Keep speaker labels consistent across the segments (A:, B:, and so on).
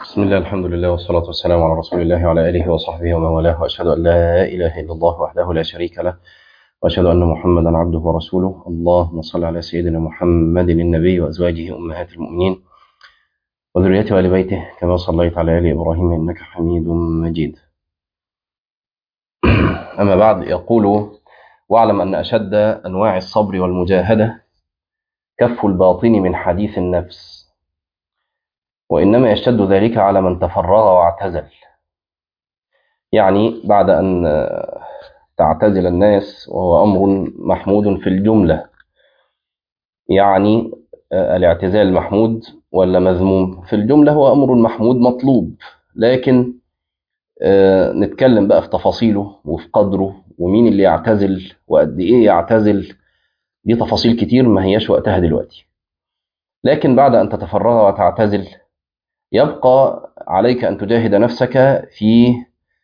A: بسم الله الحمد لله والصلاة والسلام على رسول الله وعلى آله وصحبه ومن والاه وأشهد أن لا إله إلا الله وحده لا شريك له وأشهد أن محمدا عبده ورسوله اللهم صل على سيدنا محمد النبي وأزواجه أمهات المؤمنين وذريته وآل بيته كما صليت على آل إبراهيم إنك حميد مجيد أما بعد يقول واعلم أن أشد أنواع الصبر والمجاهدة كف الباطن من حديث النفس وإنما يشتد ذلك على من تفرغ واعتزل يعني بعد أن تعتزل الناس وهو أمر محمود في الجملة يعني الاعتزال محمود ولا مذموم في الجملة هو أمر محمود مطلوب لكن نتكلم بقى في تفاصيله وفي قدره ومين اللي يعتزل وقد إيه يعتزل دي تفاصيل كتير ما هياش وقتها دلوقتي لكن بعد أن تتفرغ وتعتزل يبقى عليك أن تجاهد نفسك في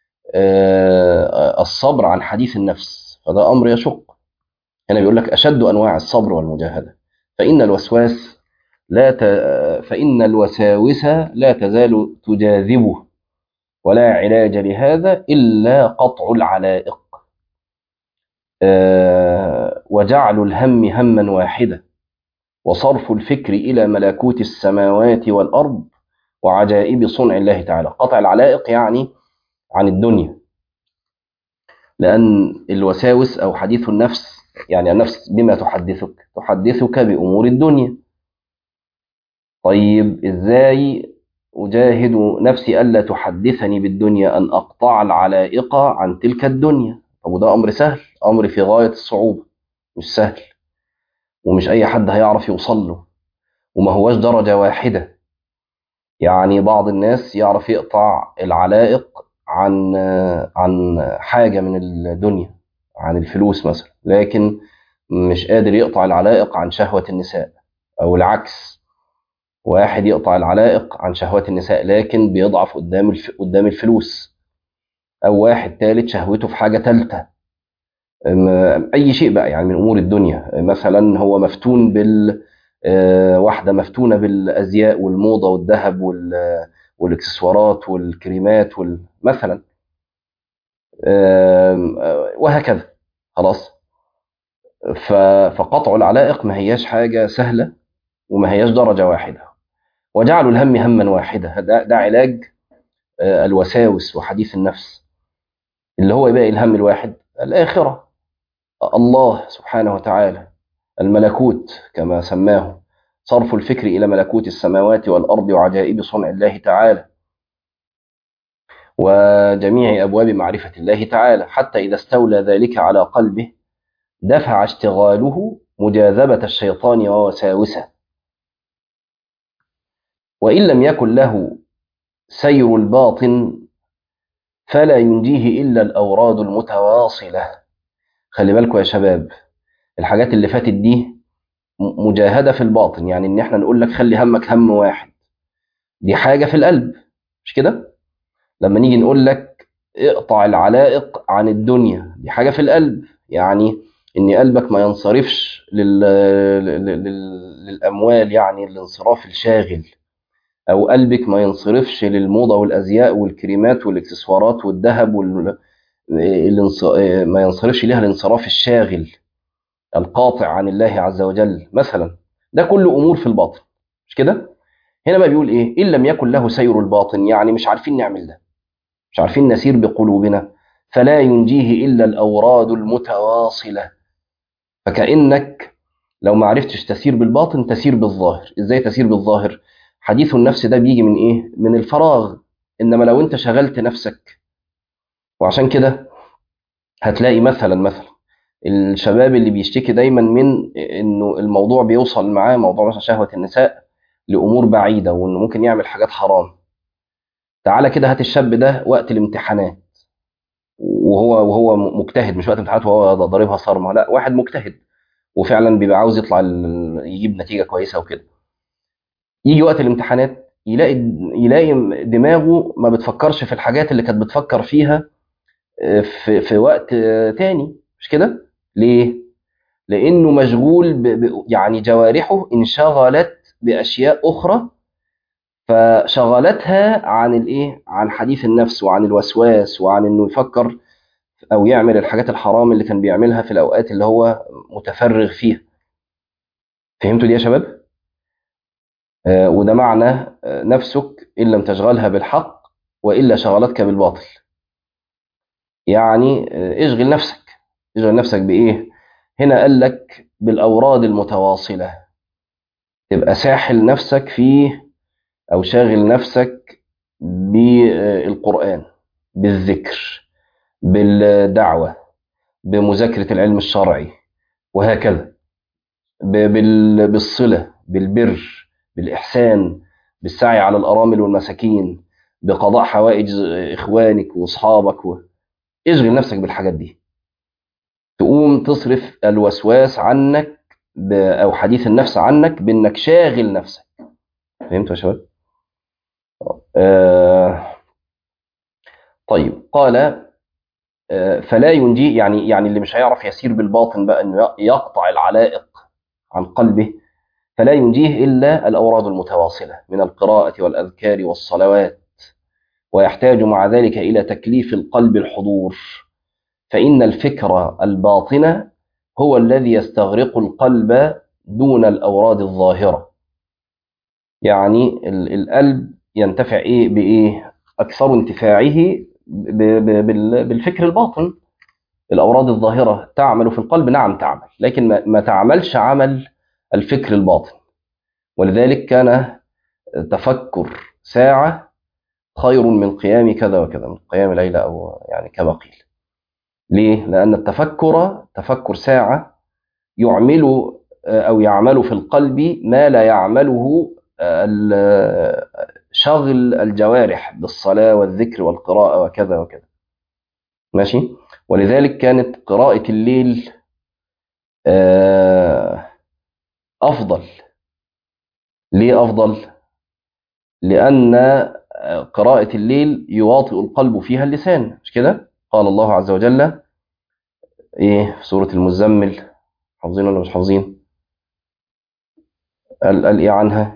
A: الصبر عن حديث النفس فده أمر يشق هنا بيقول لك أشد أنواع الصبر والمجاهدة فإن الوسواس لا ت... فإن الوساوس لا تزال تجاذبه ولا علاج لهذا إلا قطع العلائق وجعل الهم هما واحدا وصرف الفكر إلى ملكوت السماوات والأرض وعجائب صنع الله تعالى قطع العلائق يعني عن الدنيا لأن الوساوس أو حديث النفس يعني النفس بما تحدثك تحدثك بأمور الدنيا طيب إزاي أجاهد نفسي ألا تحدثني بالدنيا أن أقطع العلائق عن تلك الدنيا طب وده أمر سهل أمر في غاية الصعوبة مش سهل ومش أي حد هيعرف يوصل له وما هواش درجة واحدة يعني بعض الناس يعرف يقطع العلائق عن عن حاجة من الدنيا عن الفلوس مثلا لكن مش قادر يقطع العلائق عن شهوة النساء أو العكس واحد يقطع العلائق عن شهوات النساء لكن بيضعف قدام قدام الفلوس أو واحد ثالث شهوته في حاجة ثالثة أي شيء بقى يعني من أمور الدنيا مثلا هو مفتون بال واحدة مفتونة بالأزياء والموضة والذهب والإكسسوارات والكريمات مثلا وهكذا خلاص فقطع العلائق ما هياش حاجة سهلة وما هياش درجة واحدة وجعلوا الهم هما واحدة ده, ده علاج الوساوس وحديث النفس اللي هو يبقى الهم الواحد الآخرة الله سبحانه وتعالى الملكوت كما سماه صرف الفكر إلى ملكوت السماوات والأرض وعجائب صنع الله تعالى وجميع أبواب معرفة الله تعالى حتى إذا استولى ذلك على قلبه دفع اشتغاله مجاذبة الشيطان ووساوسه وإن لم يكن له سير الباطن فلا ينجيه إلا الأوراد المتواصلة خلي بالكم يا شباب الحاجات اللي فاتت دي مجاهدة في الباطن يعني ان احنا نقول لك خلي همك هم واحد دي حاجة في القلب مش كده لما نيجي نقول لك اقطع العلائق عن الدنيا دي حاجة في القلب يعني ان قلبك ما ينصرفش لل... لل... للاموال يعني الانصراف الشاغل او قلبك ما ينصرفش للموضة والازياء والكريمات والاكسسوارات والذهب وال... الانص... ما ينصرفش ليها الانصراف الشاغل القاطع عن الله عز وجل مثلا ده كله امور في الباطن مش كده هنا بقى بيقول ايه ان لم يكن له سير الباطن يعني مش عارفين نعمل ده مش عارفين نسير بقلوبنا فلا ينجيه الا الاوراد المتواصله فكانك لو ما عرفتش تسير بالباطن تسير بالظاهر ازاي تسير بالظاهر حديث النفس ده بيجي من ايه من الفراغ انما لو انت شغلت نفسك وعشان كده هتلاقي مثلا مثلا الشباب اللي بيشتكي دايما من انه الموضوع بيوصل معاه موضوع مثلا شهوه النساء لامور بعيده وانه ممكن يعمل حاجات حرام تعالى كده هات الشاب ده وقت الامتحانات وهو وهو مجتهد مش وقت الامتحانات وهو ضاربها صرمه لا واحد مجتهد وفعلا بيبقى عاوز يطلع يجيب نتيجه كويسه وكده يجي وقت الامتحانات يلاقي يلاقي دماغه ما بتفكرش في الحاجات اللي كانت بتفكر فيها في في وقت تاني مش كده ليه لانه مشغول ب... ب... يعني جوارحه انشغلت باشياء اخرى فشغلتها عن الايه عن حديث النفس وعن الوسواس وعن انه يفكر او يعمل الحاجات الحرام اللي كان بيعملها في الاوقات اللي هو متفرغ فيها فهمتوا دي يا شباب آه وده معنى آه نفسك ان لم تشغلها بالحق والا شغلتك بالباطل يعني آه اشغل نفسك اشغل نفسك بايه هنا قال لك بالاوراد المتواصله تبقى ساحل نفسك فيه او شاغل نفسك بالقران بالذكر بالدعوه بمذاكره العلم الشرعي وهكذا بالصله بالبر بالاحسان بالسعي على الارامل والمساكين بقضاء حوائج اخوانك واصحابك و... اشغل نفسك بالحاجات دي تقوم تصرف الوسواس عنك ب... او حديث النفس عنك بانك شاغل نفسك فهمتوا يا شباب آه... طيب قال آه فلا ينجي يعني يعني اللي مش هيعرف يسير بالباطن بقى انه يقطع العلائق عن قلبه فلا ينجيه الا الاوراد المتواصله من القراءه والاذكار والصلوات ويحتاج مع ذلك الى تكليف القلب الحضور فان الفكر الباطن هو الذي يستغرق القلب دون الاوراد الظاهره يعني القلب ينتفع ايه بايه اكثر انتفاعه بالفكر الباطن الاوراد الظاهره تعمل في القلب نعم تعمل لكن ما تعملش عمل الفكر الباطن ولذلك كان تفكر ساعه خير من قيام كذا وكذا من قيام ليله او يعني كما قيل ليه لان التفكر تفكر ساعه يعمل او يعمل في القلب ما لا يعمله شغل الجوارح بالصلاة والذكر والقراءة وكذا وكذا ماشي ولذلك كانت قراءة الليل أفضل ليه أفضل لأن قراءة الليل يواطئ القلب فيها اللسان مش كده قال الله عز وجل إيه في سورة المزمل حافظين ولا مش حافظين قال, قال إيه عنها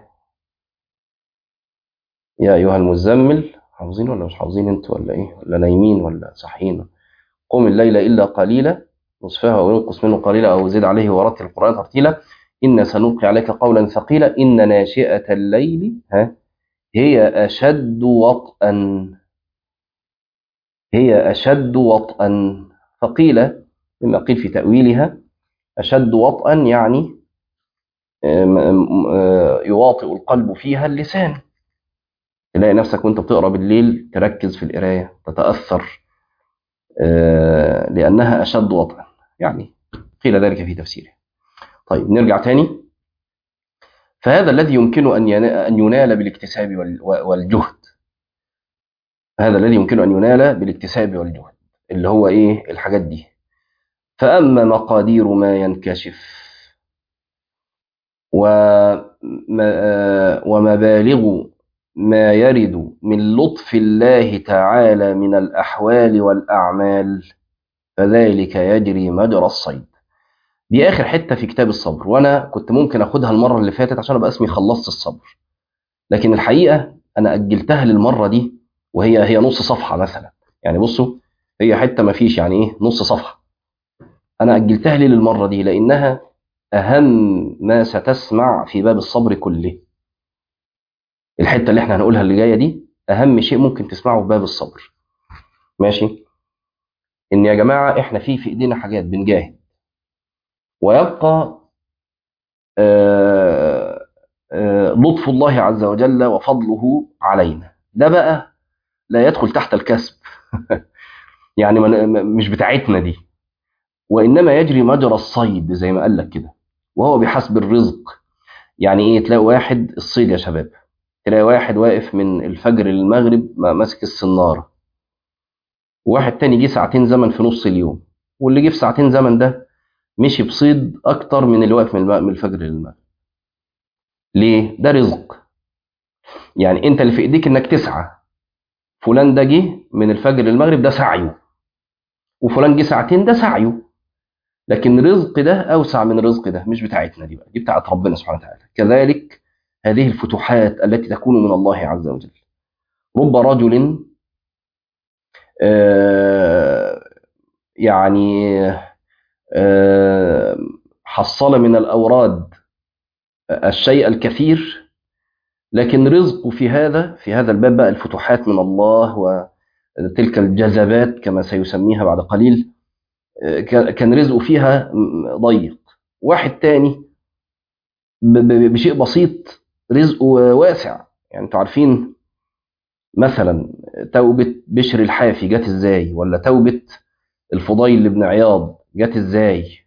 A: يا أيها المزمل حافظين ولا مش حافظين انتوا ولا ايه ولا نايمين ولا صاحيين قم الليل إلا قليلا نصفها أو ينقص منه قليلا أو زد عليه ورتل القرآن ترتيلا إن سنلقي عليك قولا ثقيلا إن ناشئة الليل ها هي أشد وطئا هي أشد وطئا فقيل مما قيل في تأويلها أشد وطئا يعني يواطئ القلب فيها اللسان تلاقي نفسك وانت بتقرا بالليل تركز في القرايه تتاثر لانها اشد وطئا يعني قيل ذلك في تفسيره طيب نرجع تاني فهذا الذي يمكن ان ان ينال بالاكتساب والجهد هذا الذي يمكن ان ينال بالاكتساب والجهد اللي هو ايه الحاجات دي فاما مقادير ما ينكشف ومبالغ ما يرد من لطف الله تعالى من الأحوال والأعمال فذلك يجري مجرى الصيد دي آخر حتة في كتاب الصبر وأنا كنت ممكن أخدها المرة اللي فاتت عشان أبقى اسمي خلصت الصبر لكن الحقيقة أنا أجلتها للمرة دي وهي هي نص صفحة مثلا يعني بصوا هي حتة ما فيش يعني إيه نص صفحة أنا أجلتها لي للمرة دي لأنها أهم ما ستسمع في باب الصبر كله الحته اللي احنا هنقولها اللي جايه دي اهم شيء ممكن تسمعه في باب الصبر ماشي ان يا جماعه احنا في في ايدينا حاجات بنجاهد ويبقى آآ آآ لطف الله عز وجل وفضله علينا ده بقى لا يدخل تحت الكسب يعني مش بتاعتنا دي وانما يجري مجرى الصيد زي ما قال لك كده وهو بحسب الرزق يعني ايه تلاقي واحد الصيد يا شباب تلاقي واحد واقف من الفجر للمغرب ماسك الصنارة واحد تاني جه ساعتين زمن في نص اليوم واللي جه في ساعتين زمن ده مشي بصيد أكتر من اللي واقف من الفجر للمغرب ليه؟ ده رزق يعني أنت اللي في إيديك إنك تسعى فلان ده جه من الفجر للمغرب ده سعيه وفلان جه ساعتين ده سعيه لكن رزق ده أوسع من رزق ده مش بتاعتنا دي بقى دي بتاعت ربنا سبحانه وتعالى كذلك هذه الفتوحات التي تكون من الله عز وجل رب رجل آه، يعني آه، حصل من الأوراد الشيء الكثير لكن رزقه في هذا في هذا الباب بقى الفتوحات من الله وتلك الجذبات كما سيسميها بعد قليل آه، كان كان رزقه فيها ضيق واحد تاني ب- ب- بشيء بسيط رزقه واسع يعني انتوا عارفين مثلا توبة بشر الحافي جت ازاي ولا توبة الفضيل بن عياض جت ازاي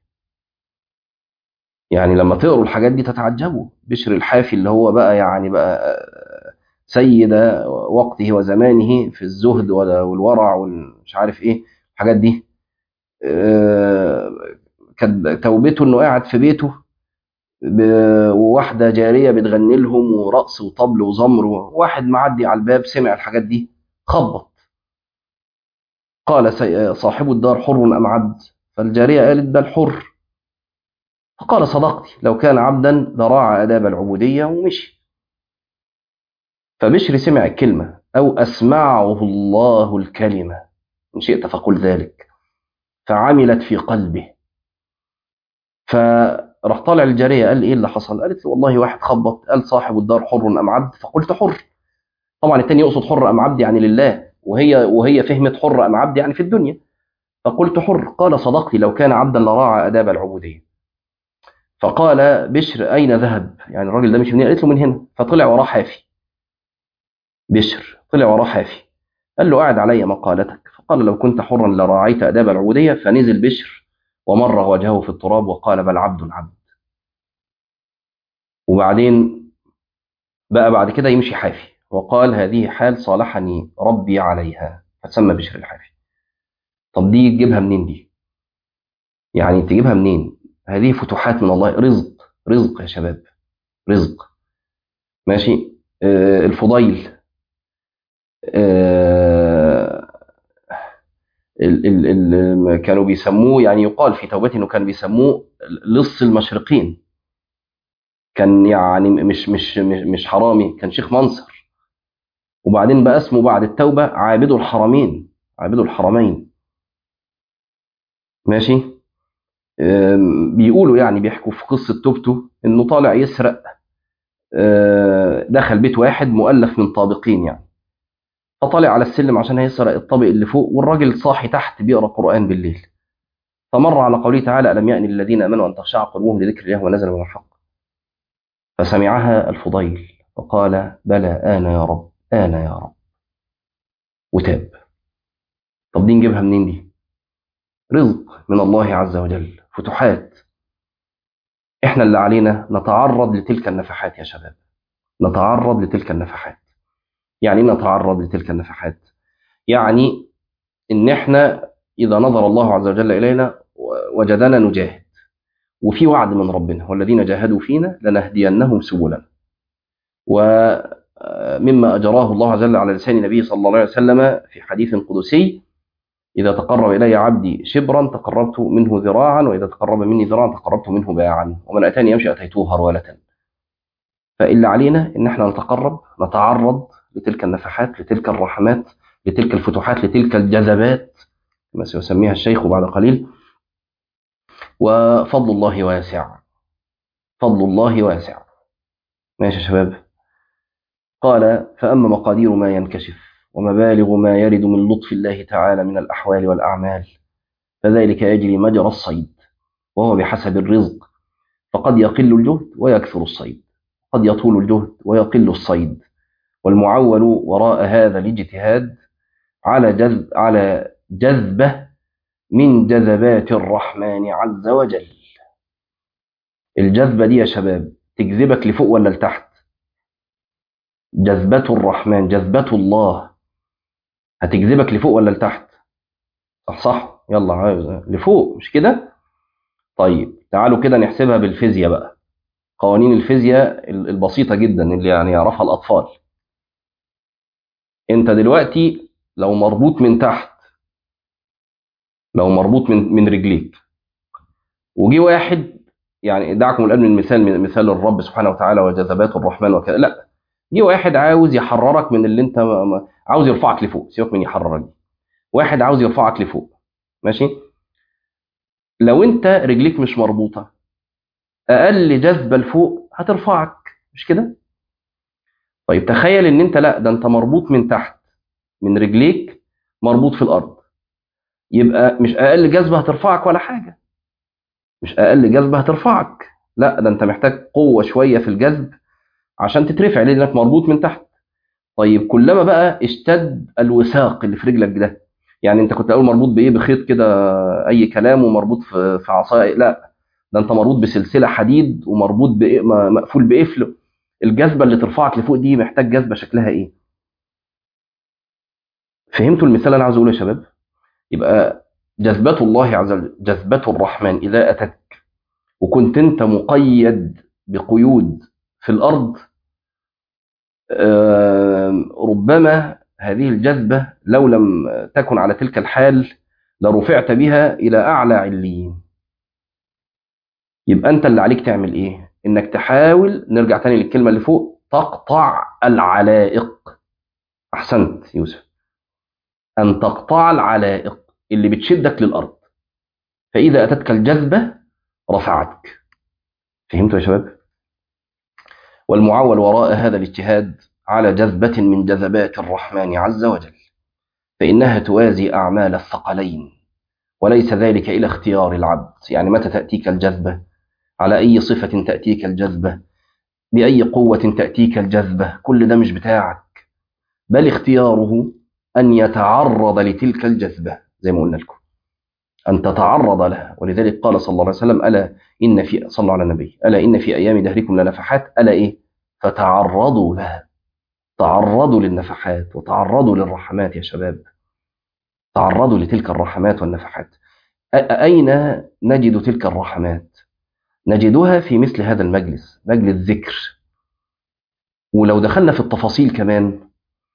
A: يعني لما تقروا الحاجات دي تتعجبوا بشر الحافي اللي هو بقى يعني بقى سيد وقته وزمانه في الزهد ولا- والورع والمش عارف ايه الحاجات دي آه، كانت توبته انه قاعد في بيته ب- وواحده جاريه بتغني لهم ورقص وطبل وزمر وواحد معدي على الباب سمع الحاجات دي خبط قال سي- صاحب الدار حر ام عبد فالجاريه قالت بل حر فقال صدقتي لو كان عبدا لراعى آداب العبودية ومشي فبشر سمع الكلمة أو أسمعه الله الكلمة إن شئت فقل ذلك فعملت في قلبه فراح طالع الجارية قال إيه اللي حصل قالت له والله واحد خبط قال صاحب الدار حر أم عبد فقلت حر طبعا التاني يقصد حر أم عبد يعني لله وهي وهي فهمت حر أم عبد يعني في الدنيا فقلت حر قال صدقتي لو كان عبدا لراعى آداب العبودية فقال بشر أين ذهب يعني الراجل ده مش من هنا قالت له من هنا فطلع وراه حافي بشر طلع وراه حافي قال له قاعد علي مقالتك فقال لو كنت حرا لراعيت آداب العبودية فنزل بشر ومرغ وجهه في التراب وقال بل عبد عبد وبعدين بقى بعد كده يمشي حافي وقال هذه حال صالحني ربي عليها فتسمى بشر الحافي طب دي تجيبها منين دي يعني تجيبها منين هذه فتوحات من الله رزق رزق يا شباب رزق ماشي آه الفضيل آه ال ال ال كانوا بيسموه يعني يقال في توبته انه كان بيسموه لص المشرقين كان يعني مش مش مش, مش حرامي كان شيخ منصر وبعدين بقى اسمه بعد التوبه عابد الحرمين عابد الحرمين ماشي آم، بيقولوا يعني بيحكوا في قصه توبته انه طالع يسرق آه، دخل بيت واحد مؤلف من طابقين يعني فطلع على السلم عشان هيسرق الطابق اللي فوق والراجل صاحي تحت بيقرا قران بالليل فمر على قوله تعالى الم يأن للذين امنوا ان تخشع قلوبهم لذكر الله ونزل من الحق فسمعها الفضيل فقال بلى انا يا رب انا يا رب وتاب طب دي نجيبها منين دي رزق من الله عز وجل فتوحات احنا اللي علينا نتعرض لتلك النفحات يا شباب نتعرض لتلك النفحات يعني إيه نتعرض لتلك النفحات يعني ان احنا اذا نظر الله عز وجل الينا وجدنا نجاهد وفي وعد من ربنا والذين جاهدوا فينا لنهدينهم سبلنا ومما اجراه الله عز وجل على لسان نبيه صلى الله عليه وسلم في حديث قدسي اذا تقرب الي عبدي شبرا تقربت منه ذراعا واذا تقرب مني ذراعا تقربت منه باعا ومن اتاني يمشي اتيته هروله فاللي علينا ان احنا نتقرب نتعرض لتلك النفحات لتلك الرحمات لتلك الفتوحات لتلك الجذبات كما سيسميها الشيخ بعد قليل وفضل الله واسع فضل الله واسع ماشي يا شباب قال فأما مقادير ما ينكشف ومبالغ ما يرد من لطف الله تعالى من الأحوال والأعمال فذلك يجري مجرى الصيد وهو بحسب الرزق فقد يقل الجهد ويكثر الصيد قد يطول الجهد ويقل الصيد والمعول وراء هذا الاجتهاد على جذب على جذبه من جذبات الرحمن عز وجل الجذبه دي يا شباب تجذبك لفوق ولا لتحت جذبة الرحمن جذبة الله هتجذبك لفوق ولا لتحت صح صح يلا عايز لفوق مش كده طيب تعالوا كده نحسبها بالفيزياء بقى قوانين الفيزياء البسيطة جدا اللي يعني يعرفها الأطفال انت دلوقتي لو مربوط من تحت لو مربوط من من رجليك وجي واحد يعني دعكم الان من مثال من مثال الرب سبحانه وتعالى وجذبات الرحمن وكذا لا جه واحد عاوز يحررك من اللي انت ما- ما- عاوز يرفعك لفوق سيبك من يحررك دي واحد عاوز يرفعك لفوق ماشي لو انت رجليك مش مربوطه اقل جذبه لفوق هترفعك مش كده طيب تخيل ان انت لا ده انت مربوط من تحت من رجليك مربوط في الارض يبقى مش اقل جذبه هترفعك ولا حاجه مش اقل جذبه هترفعك لا ده انت محتاج قوه شويه في الجذب عشان تترفع لانك مربوط من تحت طيب كلما بقى اشتد الوثاق اللي في رجلك ده يعني انت كنت اول مربوط بايه بخيط كده اي كلام ومربوط في في عصايه لا ده انت مربوط بسلسله حديد ومربوط بإيه م- مقفول بقفل الجذبه اللي ترفعك لفوق دي محتاج جذبه شكلها ايه فهمتوا المثال اللي انا عاوز اقوله يا شباب يبقى جذبة الله عز وجل جذبة الرحمن إذا أتتك وكنت أنت مقيد بقيود في الأرض آم، ربما هذه الجذبة لو لم تكن على تلك الحال لرفعت بها إلى أعلى عليين يبقى أنت اللي عليك تعمل إيه؟ إنك تحاول نرجع تاني للكلمة اللي فوق تقطع العلائق أحسنت يوسف أن تقطع العلائق اللي بتشدك للأرض فإذا أتتك الجذبة رفعتك فهمتوا يا شباب؟ والمعول وراء هذا الاجتهاد على جذبة من جذبات الرحمن عز وجل فإنها توازي أعمال الثقلين وليس ذلك إلى اختيار العبد يعني متى تأتيك الجذبة على أي صفة تأتيك الجذبة بأي قوة تأتيك الجذبة كل ده مش بتاعك بل اختياره أن يتعرض لتلك الجذبة زي ما قلنا لكم أن تتعرض لها ولذلك قال صلى الله عليه وسلم ألا إن في صلى الله على النبي ألا إن في أيام دهركم لنفحات ألا إيه فتعرضوا لها تعرضوا للنفحات وتعرضوا للرحمات يا شباب تعرضوا لتلك الرحمات والنفحات أ- أين نجد تلك الرحمات نجدها في مثل هذا المجلس مجلس ذكر ولو دخلنا في التفاصيل كمان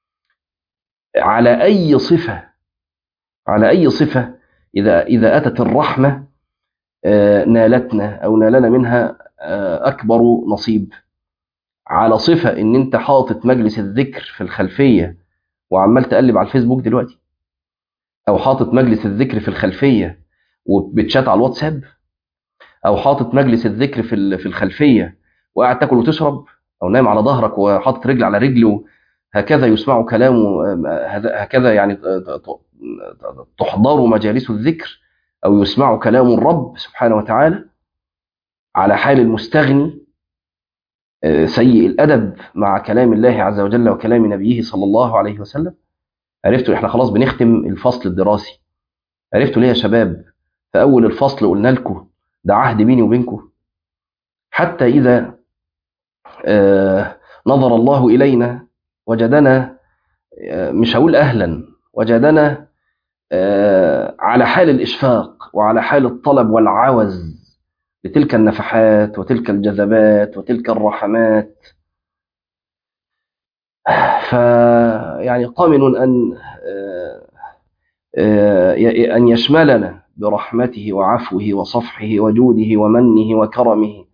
A: على أي صفة على أي صفة إذا إذا أتت الرحمة آه، نالتنا أو نالنا منها آه، أكبر نصيب على صفة إن أنت حاطط مجلس الذكر في الخلفية وعمال تقلب على الفيسبوك دلوقتي أو حاطط مجلس الذكر في الخلفية وبتشات على الواتساب أو حاطط مجلس الذكر في ال- في الخلفية وقاعد تاكل وتشرب أو نايم على ظهرك وحاطط رجل على رجل هكذا يسمع كلامه آه، هذا- هكذا يعني آه، تحضر مجالس الذكر أو يسمع كلام الرب سبحانه وتعالى على حال المستغني آه، سيء الأدب مع كلام الله عز وجل وكلام نبيه صلى الله عليه وسلم عرفتوا احنا خلاص بنختم الفصل الدراسي عرفتوا ليه يا شباب في أول الفصل قلنا لكم ده عهد بيني وبينكم حتى إذا آه، نظر الله إلينا وجدنا آه، مش هقول أهلا وجدنا آه، على حال الإشفاق وعلى حال الطلب والعوز لتلك النفحات وتلك الجذبات وتلك الرحمات فيعني قامن أن آه، آه، ي- أن يشملنا برحمته وعفوه وصفحه وجوده ومنه وكرمه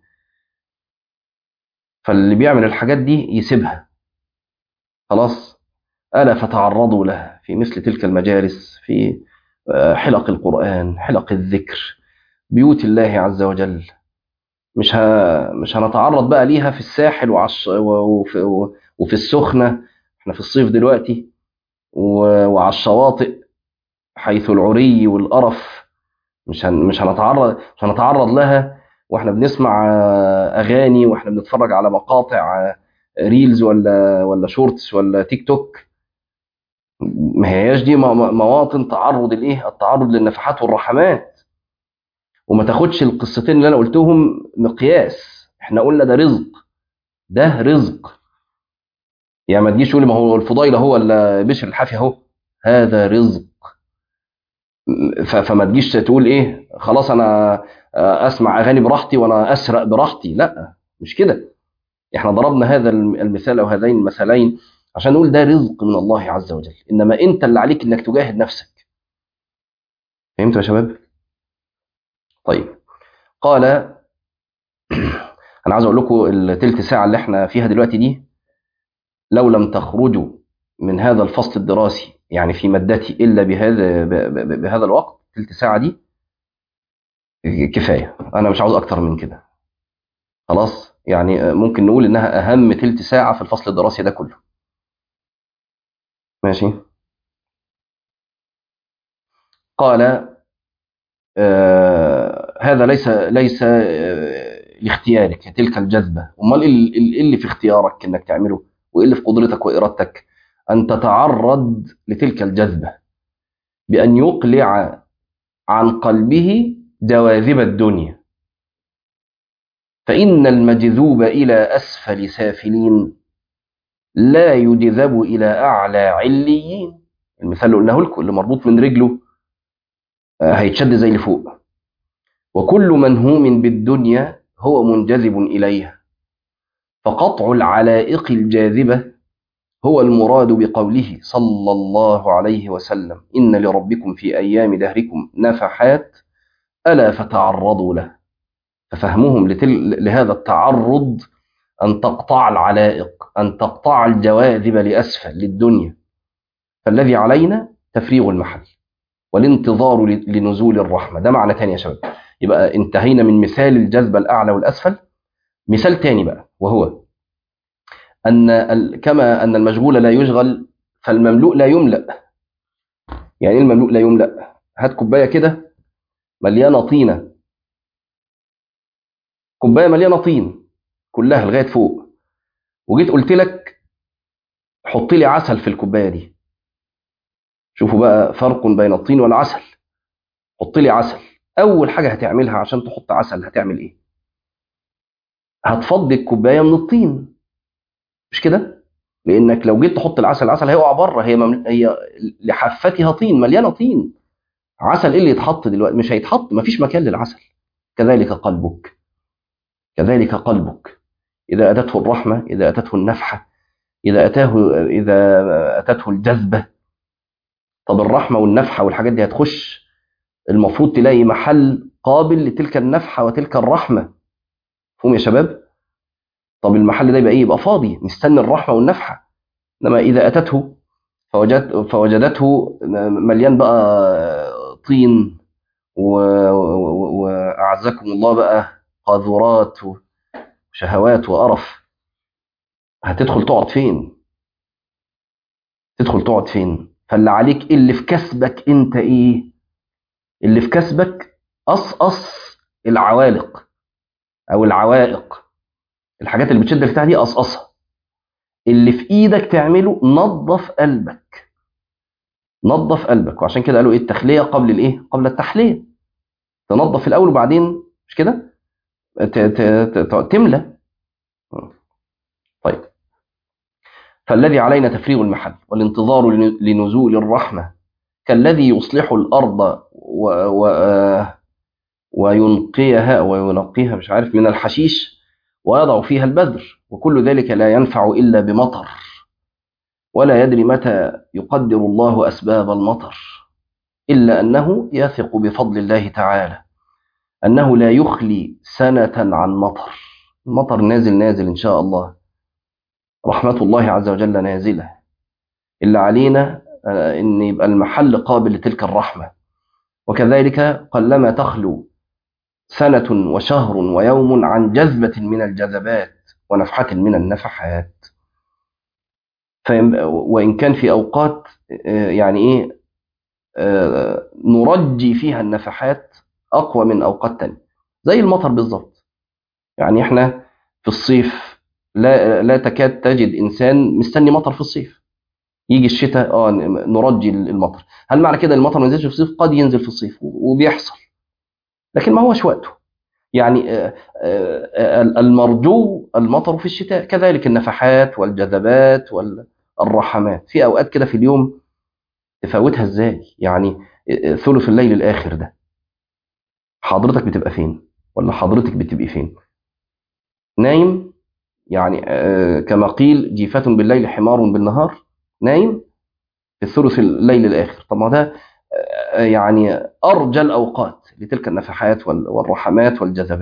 A: فاللي بيعمل الحاجات دي يسيبها خلاص ألا فتعرضوا لها في مثل تلك المجالس في آه، حلق القرآن حلق الذكر بيوت الله عز وجل مش ه... مش هنتعرض بقى ليها في الساحل وعش... وفي... وفي السخنة احنا في الصيف دلوقتي و... وعلى الشواطئ حيث العري والقرف مش هن... مش هنتعرض مش هنتعرض لها واحنا بنسمع آه، اغاني واحنا بنتفرج على مقاطع آه، ريلز ولا ولا شورتس ولا تيك توك ما هياش دي م- م- مواطن تعرض الايه التعرض للنفحات والرحمات وما تاخدش القصتين اللي انا قلتهم مقياس احنا قلنا ده رزق ده رزق يعني ما تجيش تقول ما هو الفضيل هو ولا بشر الحافي اهو هذا رزق ف- فما تجيش تقول ايه خلاص انا آه، اسمع اغاني براحتي وانا اسرق براحتي لا مش كده احنا ضربنا هذا الم- المثال او هذين المثالين عشان نقول ده رزق من الله عز وجل انما انت اللي عليك انك تجاهد نفسك فهمتوا يا شباب طيب قال انا عايز اقول لكم التلت ساعه اللي احنا فيها دلوقتي دي لو لم تخرجوا من هذا الفصل الدراسي يعني في مادتي الا بهذا ب- ب- بهذا الوقت تلت ساعه دي كفايه انا مش عاوز اكتر من كده خلاص يعني ممكن نقول انها اهم تلت ساعه في الفصل الدراسي ده كله ماشي قال آه هذا ليس ليس آه لاختيارك تلك الجذبه امال ايه ال- ال- إيه اللي في اختيارك انك تعمله وايه اللي في قدرتك وارادتك ان تتعرض لتلك الجذبه بان يقلع عن قلبه جواذب الدنيا فان المجذوب الى اسفل سافلين لا يجذب الى اعلى عليين المثال اللي قلناه لكم اللي مربوط من رجله آه، هيتشد زي اللي فوق وكل منهوم بالدنيا هو منجذب إليها فقطع العلائق الجاذبة هو المراد بقوله صلى الله عليه وسلم إن لربكم في أيام دهركم نفحات ألا فتعرضوا له ففهمهم لتل... لهذا التعرض أن تقطع العلائق أن تقطع الجواذب لأسفل للدنيا فالذي علينا تفريغ المحل والانتظار ل- لنزول الرحمة ده معنى تاني يا شباب يبقى انتهينا من مثال الجذب الأعلى والأسفل مثال تاني بقى وهو أن ال- كما أن المشغول لا يشغل فالمملوء لا يملأ يعني ايه المملوء لا يملأ هات كوباية كده مليانة طينة كوباية مليانة طين كلها لغاية فوق وجيت قلت لك حط لي عسل في الكوباية دي شوفوا بقى فرق بين الطين والعسل حط لي عسل أول حاجة هتعملها عشان تحط عسل هتعمل إيه؟ هتفضي الكوباية من الطين مش كده؟ لأنك لو جيت تحط العسل العسل هيقع بره هي ممل... هي لحفتها طين مليانة طين عسل إيه اللي يتحط دلوقتي؟ مش هيتحط مفيش مكان للعسل كذلك قلبك كذلك قلبك إذا أتته الرحمة إذا أتته النفحة إذا أتاه إذا أتته الجذبة طب الرحمة والنفحة والحاجات دي هتخش المفروض تلاقي محل قابل لتلك النفحة وتلك الرحمة فهم يا شباب طب المحل ده يبقى ايه يبقى فاضي مستني الرحمة والنفحة انما اذا اتته فوجد فوجدته مليان بقى طين و- و- واعزكم الله بقى قاذورات وشهوات وقرف هتدخل تقعد فين تدخل تقعد فين فاللي عليك اللي في كسبك انت ايه اللي في كسبك قصقص العوالق او العوائق الحاجات اللي بتشد البتاع دي قصقصها اللي في ايدك تعمله نظف قلبك نظف قلبك وعشان كده قالوا ايه التخليه قبل الايه قبل التحليه تنظف الاول وبعدين مش كده ت- ت- ت- تملى طيب فالذي علينا تفريغ المحل والانتظار لن- لنزول الرحمه كالذي يصلح الارض و و آه وينقيها وينقيها مش عارف من الحشيش ويضع فيها البذر وكل ذلك لا ينفع إلا بمطر ولا يدري متى يقدر الله أسباب المطر إلا أنه يثق بفضل الله تعالى أنه لا يخلي سنة عن مطر المطر نازل نازل إن شاء الله رحمة الله عز وجل نازلة اللي علينا آه، أن يبقى المحل قابل لتلك الرحمة وكذلك قلما تخلو سنة وشهر ويوم عن جذبة من الجذبات ونفحة من النفحات فإن- وإن كان في أوقات آه، يعني إيه آه، نرجي فيها النفحات أقوى من أوقات تانية زي المطر بالظبط يعني إحنا في الصيف لا لا تكاد تجد إنسان مستني مطر في الصيف يجي الشتاء اه نرجي المطر هل معنى كده المطر ما ينزلش في الصيف قد ينزل في الصيف وبيحصل لكن ما هوش وقته يعني آه، آه، المرجو المطر في الشتاء كذلك النفحات والجذبات والرحمات في اوقات كده في اليوم تفوتها ازاي يعني آه، ثلث الليل الاخر ده حضرتك بتبقى فين ولا حضرتك بتبقي فين نايم يعني آه، كما قيل جيفة بالليل حمار بالنهار نايم في الثلث الليل الاخر طب ما ده آه، يعني ارجى الاوقات لتلك النفحات وال- والرحمات والجذبات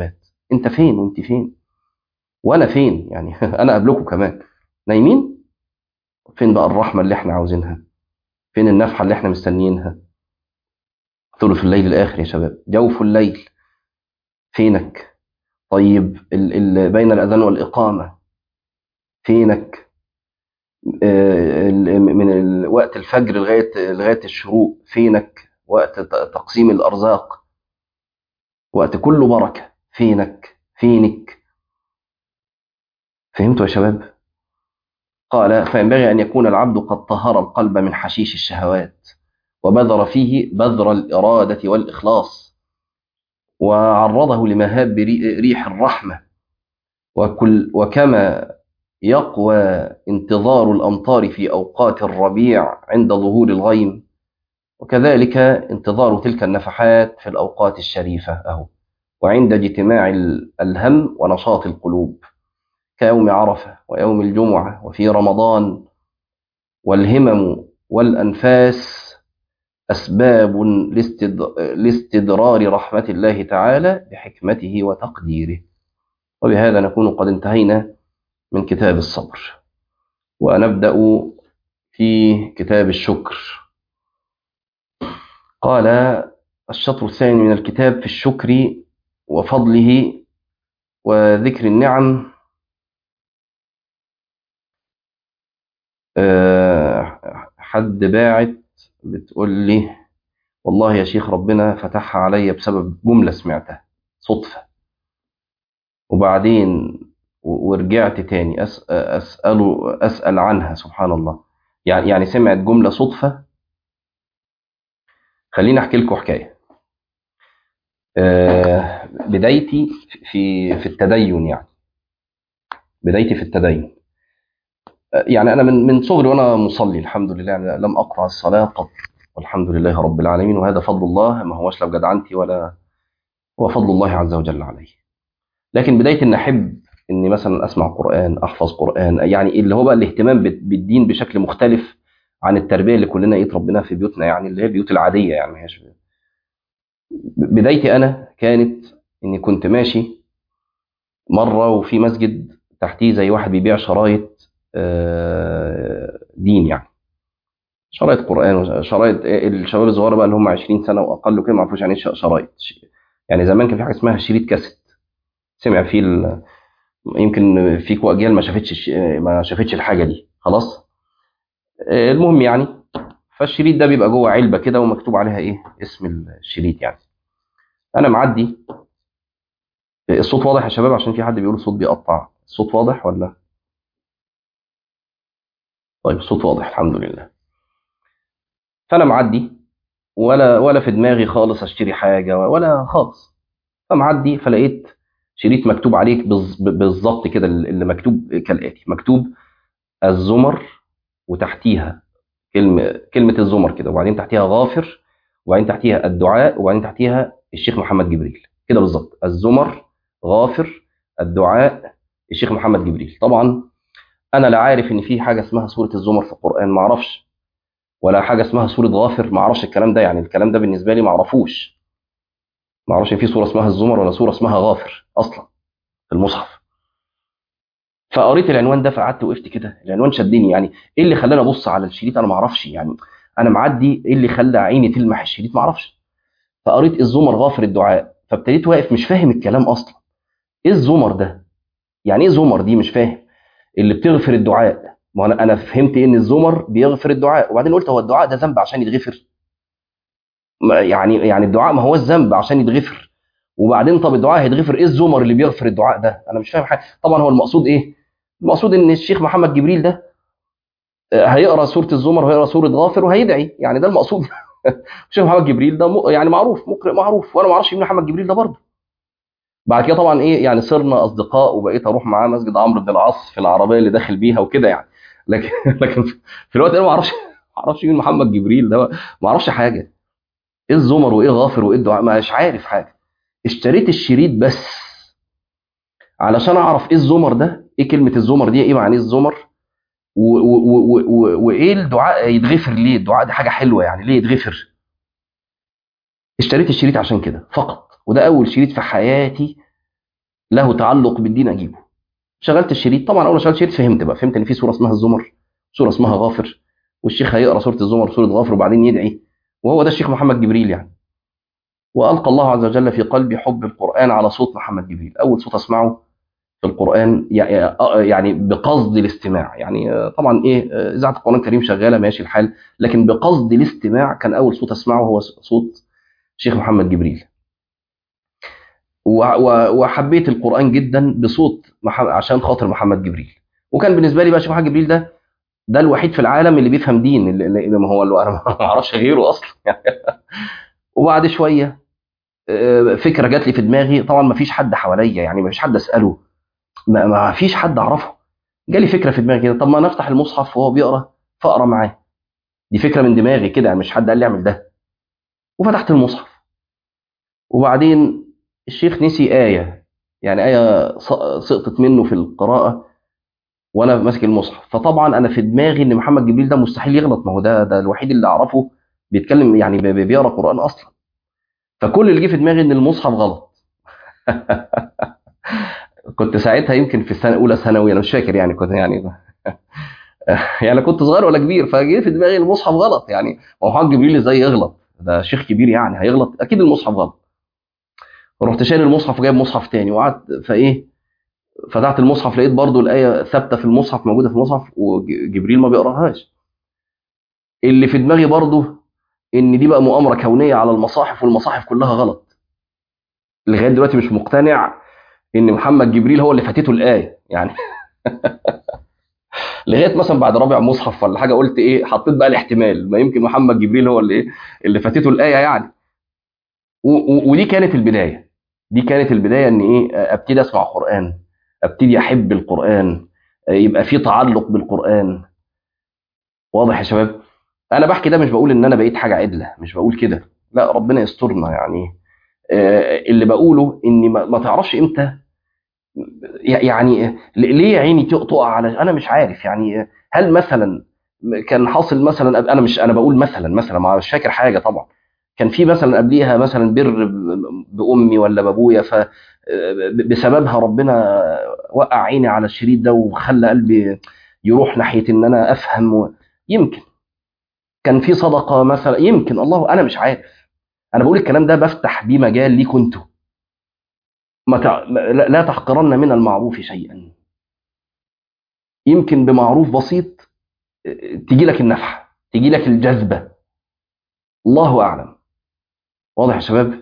A: انت فين وانت فين وانا فين يعني انا قبلكم كمان نايمين فين بقى الرحمه اللي احنا عاوزينها فين النفحه اللي احنا مستنيينها ثلث الليل الاخر يا شباب جوف الليل فينك طيب ال ال بين الاذان والاقامه فينك آه، ال- من ال- وقت الفجر لغايه لغايه الشروق فينك وقت ت- تقسيم الارزاق وقت كله بركه فينك فينك فهمتوا يا شباب قال فينبغي ان يكون العبد قد طهر القلب من حشيش الشهوات وبذر فيه بذر الاراده والاخلاص وعرضه لمهاب ري- ريح الرحمه وكل وكما يقوى انتظار الامطار في اوقات الربيع عند ظهور الغيم وكذلك انتظار تلك النفحات في الاوقات الشريفه اهو وعند اجتماع ال- الهم ونشاط القلوب كيوم عرفه ويوم الجمعه وفي رمضان والهمم والانفاس اسباب لاستد- لاستدرار رحمه الله تعالى بحكمته وتقديره وبهذا نكون قد انتهينا من كتاب الصبر ونبدا في كتاب الشكر قال الشطر الثاني من الكتاب في الشكر وفضله وذكر النعم آه، حد باعت بتقول لي والله يا شيخ ربنا فتحها عليا بسبب جملة سمعتها صدفة وبعدين و- ورجعت تاني أس- أسأله أسأل عنها سبحان الله يعني يعني سمعت جملة صدفة خليني أحكي لكم حكاية آه، بدايتي في في التدين يعني بدايتي في التدين آه، يعني أنا من من صغري وأنا مصلي الحمد لله يعني لم أقرأ الصلاة قط والحمد لله رب العالمين وهذا فضل الله ما هوش لا بجدعنتي ولا هو فضل الله عز وجل علي لكن بداية إن أحب إني مثلا أسمع قرآن أحفظ قرآن يعني اللي هو بقى الاهتمام بال- بالدين بشكل مختلف عن التربية اللي كلنا إيه ربنا في بيوتنا يعني اللي هي البيوت العادية يعني ما هيش بدايتي أنا كانت إني كنت ماشي مرة وفي مسجد تحتيه زي واحد بيبيع شرايط آه، دين يعني شرايط قرآن وشرايط الشباب الصغيرة بقى اللي هم 20 سنة وأقل وكده ما يعرفوش يعني إيه شرايط يعني زمان كان في حاجة اسمها شريط كاسيت سمع فيه ال... يمكن فيكوا أجيال ما شافتش الش- ما شافتش الحاجة دي خلاص آه، المهم يعني فالشريط ده بيبقى جوه علبة كده ومكتوب عليها إيه اسم الشريط يعني أنا معدي الصوت واضح يا شباب عشان في حد بيقول الصوت بيقطع الصوت واضح ولا طيب الصوت واضح الحمد لله فانا معدي ولا ولا في دماغي خالص اشتري حاجه ولا خالص فمعدي فلقيت شريط مكتوب عليه بالز- بالظبط كده اللي مكتوب كالاتي مكتوب الزمر وتحتيها كلمه كلمه الزمر كده وبعدين تحتيها غافر وبعدين تحتيها الدعاء وبعدين تحتيها الشيخ محمد جبريل كده بالظبط الزمر غافر الدعاء الشيخ محمد جبريل طبعا انا لا عارف ان في حاجه اسمها سوره الزمر في القران ما اعرفش ولا حاجه اسمها سوره غافر ما اعرفش الكلام ده يعني الكلام ده بالنسبه لي ما اعرفوش ما اعرفش ان في سوره اسمها الزمر ولا سوره اسمها غافر اصلا في المصحف فقريت العنوان ده فقعدت وقفت كده العنوان شدني يعني ايه اللي خلاني ابص على الشريط انا ما اعرفش يعني انا معدي ايه اللي خلى عيني تلمح الشريط ما اعرفش فقريت الزمر غافر الدعاء فابتديت واقف مش فاهم الكلام اصلا ايه الزمر ده يعني ايه زمر دي مش فاهم اللي بتغفر الدعاء ما انا انا فهمت ان الزمر بيغفر الدعاء وبعدين قلت هو الدعاء ده ذنب عشان يتغفر ما- يعني يعني الدعاء ما هو الذنب عشان يتغفر وبعدين طب الدعاء هيتغفر ايه الزمر اللي بيغفر الدعاء ده انا مش فاهم حاجه طبعا هو المقصود ايه المقصود ان الشيخ محمد جبريل ده آه، هيقرا سوره الزمر وهيقرا سوره غافر وهيدعي يعني ده المقصود الشيخ محمد جبريل ده م- يعني معروف مقرئ معروف وانا ما اعرفش مين محمد جبريل ده برضه بعد كده طبعا ايه يعني صرنا اصدقاء وبقيت اروح معاه مسجد عمرو بن العاص في العربيه اللي داخل بيها وكده يعني لكن لكن في الوقت ده ما اعرفش ما اعرفش مين محمد جبريل ده ما اعرفش حاجه ايه الزمر وايه غافر وايه الدعاء مش عارف حاجه اشتريت الشريط بس علشان اعرف ايه الزمر ده ايه كلمه الزمر دي ايه معنى الزمر و- و- و- و- وايه الدعاء يتغفر ليه الدعاء ده حاجه حلوه يعني ليه يتغفر اشتريت الشريط عشان كده فقط وده اول شريط في حياتي له تعلق بالدين اجيبه شغلت الشريط طبعا اول ما شغلت الشريط فهمت بقى فهمت ان في سوره اسمها الزمر سوره اسمها غافر والشيخ هيقرا سوره الزمر وسوره غافر وبعدين يدعي وهو ده الشيخ محمد جبريل يعني والقى الله عز وجل في قلبي حب القران على صوت محمد جبريل اول صوت اسمعه في القران يعني بقصد الاستماع يعني طبعا ايه اذاعه القران الكريم شغاله ماشي الحال لكن بقصد الاستماع كان اول صوت اسمعه هو صوت شيخ محمد جبريل وحبيت القران جدا بصوت عشان خاطر محمد جبريل وكان بالنسبه لي بقى شيخ محمد جبريل ده ده الوحيد في العالم اللي بيفهم دين اللي ما هو اللي انا ما اعرفش غيره اصلا وبعد شويه فكره جات لي في دماغي طبعا ما فيش حد حواليا يعني ما فيش حد اساله ما, ما فيش حد اعرفه جالي فكره في دماغي كده طب ما نفتح المصحف وهو بيقرا فاقرا معاه دي فكره من دماغي كده يعني مش حد قال لي اعمل ده وفتحت المصحف وبعدين الشيخ نسي آية يعني آية سقطت منه في القراءة وأنا ماسك المصحف فطبعا أنا في دماغي إن محمد جبريل ده مستحيل يغلط ما هو ده ده الوحيد اللي أعرفه بيتكلم يعني بيقرا قرآن أصلا فكل اللي جه في دماغي إن المصحف غلط كنت ساعتها يمكن في السنة الأولى ثانوي أنا مش فاكر يعني كنت يعني يعني كنت صغير ولا كبير فجه في دماغي المصحف غلط يعني هو محمد جبريل ازاي يغلط ده شيخ كبير يعني هيغلط اكيد المصحف غلط رحت شايل المصحف وجايب مصحف تاني وقعدت فايه فتحت المصحف لقيت برضو الايه ثابته في المصحف موجوده في المصحف وجبريل ما بيقراهاش اللي في دماغي برضو ان دي بقى مؤامره كونيه على المصاحف والمصاحف كلها غلط لغايه دلوقتي مش مقتنع ان محمد جبريل هو اللي فاتته الايه يعني لغايه مثلا بعد رابع مصحف ولا حاجه قلت ايه حطيت بقى الاحتمال ما يمكن محمد جبريل هو اللي ايه اللي فاتته الايه يعني ودي كانت البدايه دي كانت البدايه ان ايه ابتدي اسمع قران ابتدي احب القران يبقى في تعلق بالقران واضح يا شباب انا بحكي ده مش بقول ان انا بقيت حاجه عدله مش بقول كده لا ربنا يسترنا يعني اللي بقوله اني ما تعرفش امتى يعني ليه عيني تقع على انا مش عارف يعني هل مثلا كان حاصل مثلا انا مش انا بقول مثلا مثلا ما مش فاكر حاجه طبعا كان في مثلا قبليها مثلا بر بامي ولا بابويا ف بسببها ربنا وقع عيني على الشريط ده وخلى قلبي يروح ناحيه ان انا افهم و... يمكن كان في صدقه مثلا يمكن الله انا مش عارف انا بقول الكلام ده بفتح بيه مجال ليكوا انتوا ما تع... لا تحقرن من المعروف شيئا يمكن بمعروف بسيط تجي لك النفحه تجي لك الجذبه الله اعلم واضح يا شباب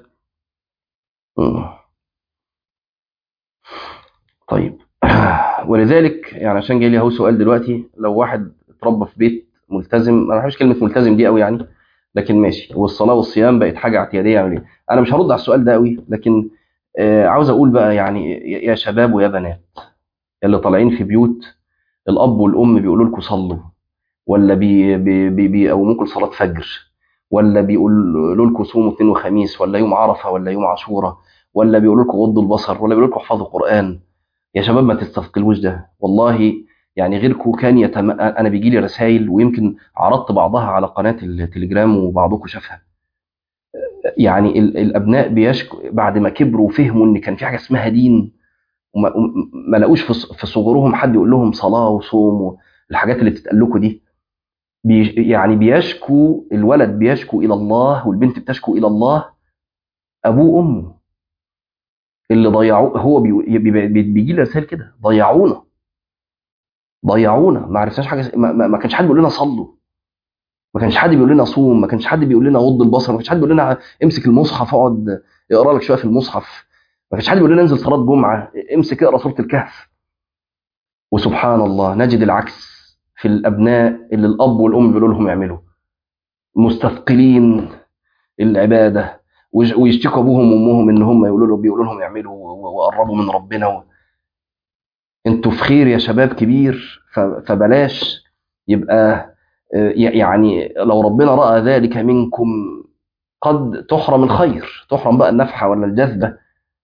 A: طيب ولذلك يعني عشان جاي لي اهو سؤال دلوقتي لو واحد اتربى في بيت ملتزم انا ما بحبش كلمه ملتزم دي قوي يعني لكن ماشي والصلاه والصيام بقت حاجه اعتياديه يعني انا مش هرد على السؤال ده قوي لكن آه عاوز اقول بقى يعني يا شباب ويا بنات اللي طالعين في بيوت الاب والام بيقولوا لكم صلوا ولا بي بي بي بيقوموكم صلاه فجر ولا بيقولوا لكم صوموا اثنين وخميس ولا يوم عرفه ولا يوم عاشوراء ولا بيقولوا لكم غضوا البصر ولا بيقولوا لكم احفظوا قران يا شباب ما تستثقلوش ده والله يعني غيركم كان يتم... انا بيجي لي رسائل ويمكن عرضت بعضها على قناه التليجرام وبعضكم شافها يعني ال... الابناء بيشكوا بعد ما كبروا وفهموا ان كان في حاجه اسمها دين وما ما لقوش في في صغرهم حد يقول لهم صلاه وصوم والحاجات اللي بتتقال لكم دي بي يعني بيشكو الولد بيشكو الى الله والبنت بتشكو الى الله ابوه وامه اللي ضيعوه هو بي بي بيجي لي رسائل كده ضيعونا ضيعونا ما عرفناش حاجه ما, ما, ما كانش حد بيقول لنا صلوا ما كانش حد بيقول لنا صوم ما كانش حد بيقول لنا غض البصر ما كانش حد بيقول لنا امسك المصحف اقعد اقرا لك شويه في المصحف ما كانش حد بيقول لنا انزل صلاه جمعه امسك اقرا سوره الكهف وسبحان الله نجد العكس في الابناء اللي الاب والام بيقولوا لهم اعملوا مستثقلين العباده ويشتكوا ابوهم وامهم ان هم يقولوا لهم بيقولوا لهم اعملوا وقربوا من ربنا و... انتوا في خير يا شباب كبير فبلاش يبقى يعني لو ربنا راى ذلك منكم قد تحرم الخير تحرم بقى النفحه ولا الجذبه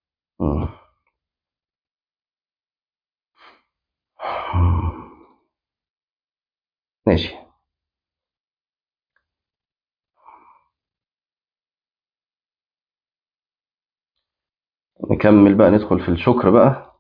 A: ماشي نكمل بقى ندخل في الشكر بقى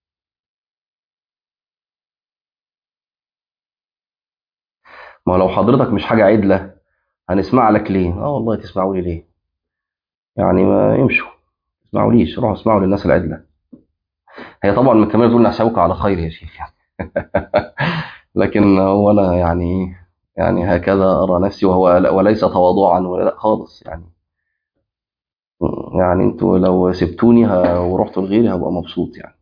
A: ما لو حضرتك مش حاجة عدلة هنسمع لك ليه اه والله تسمعوا لي ليه يعني ما يمشوا اسمعوا ليش روحوا اسمعوا للناس العدلة هي طبعا من كمان تقول نحسبك على خير يا شيخ يعني لكن هو انا يعني يعني هكذا ارى نفسي وهو وليس تواضعا ولا خالص يعني يعني انتوا لو سبتوني ه- ورحتوا لغيري هبقى مبسوط يعني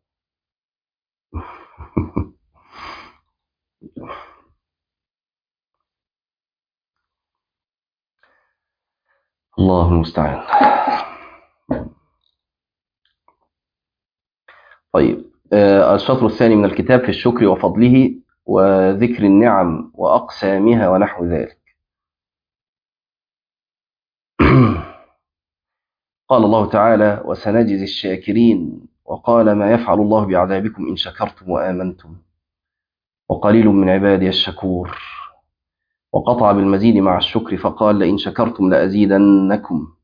A: الله المستعان طيب آه، الشطر الثاني من الكتاب في الشكر وفضله وذكر النعم وأقسامها ونحو ذلك قال الله تعالى وسنجزي الشاكرين وقال ما يفعل الله بعذابكم إن شكرتم وآمنتم وقليل من عبادي الشكور وقطع بالمزيد مع الشكر فقال لئن شكرتم لأزيدنكم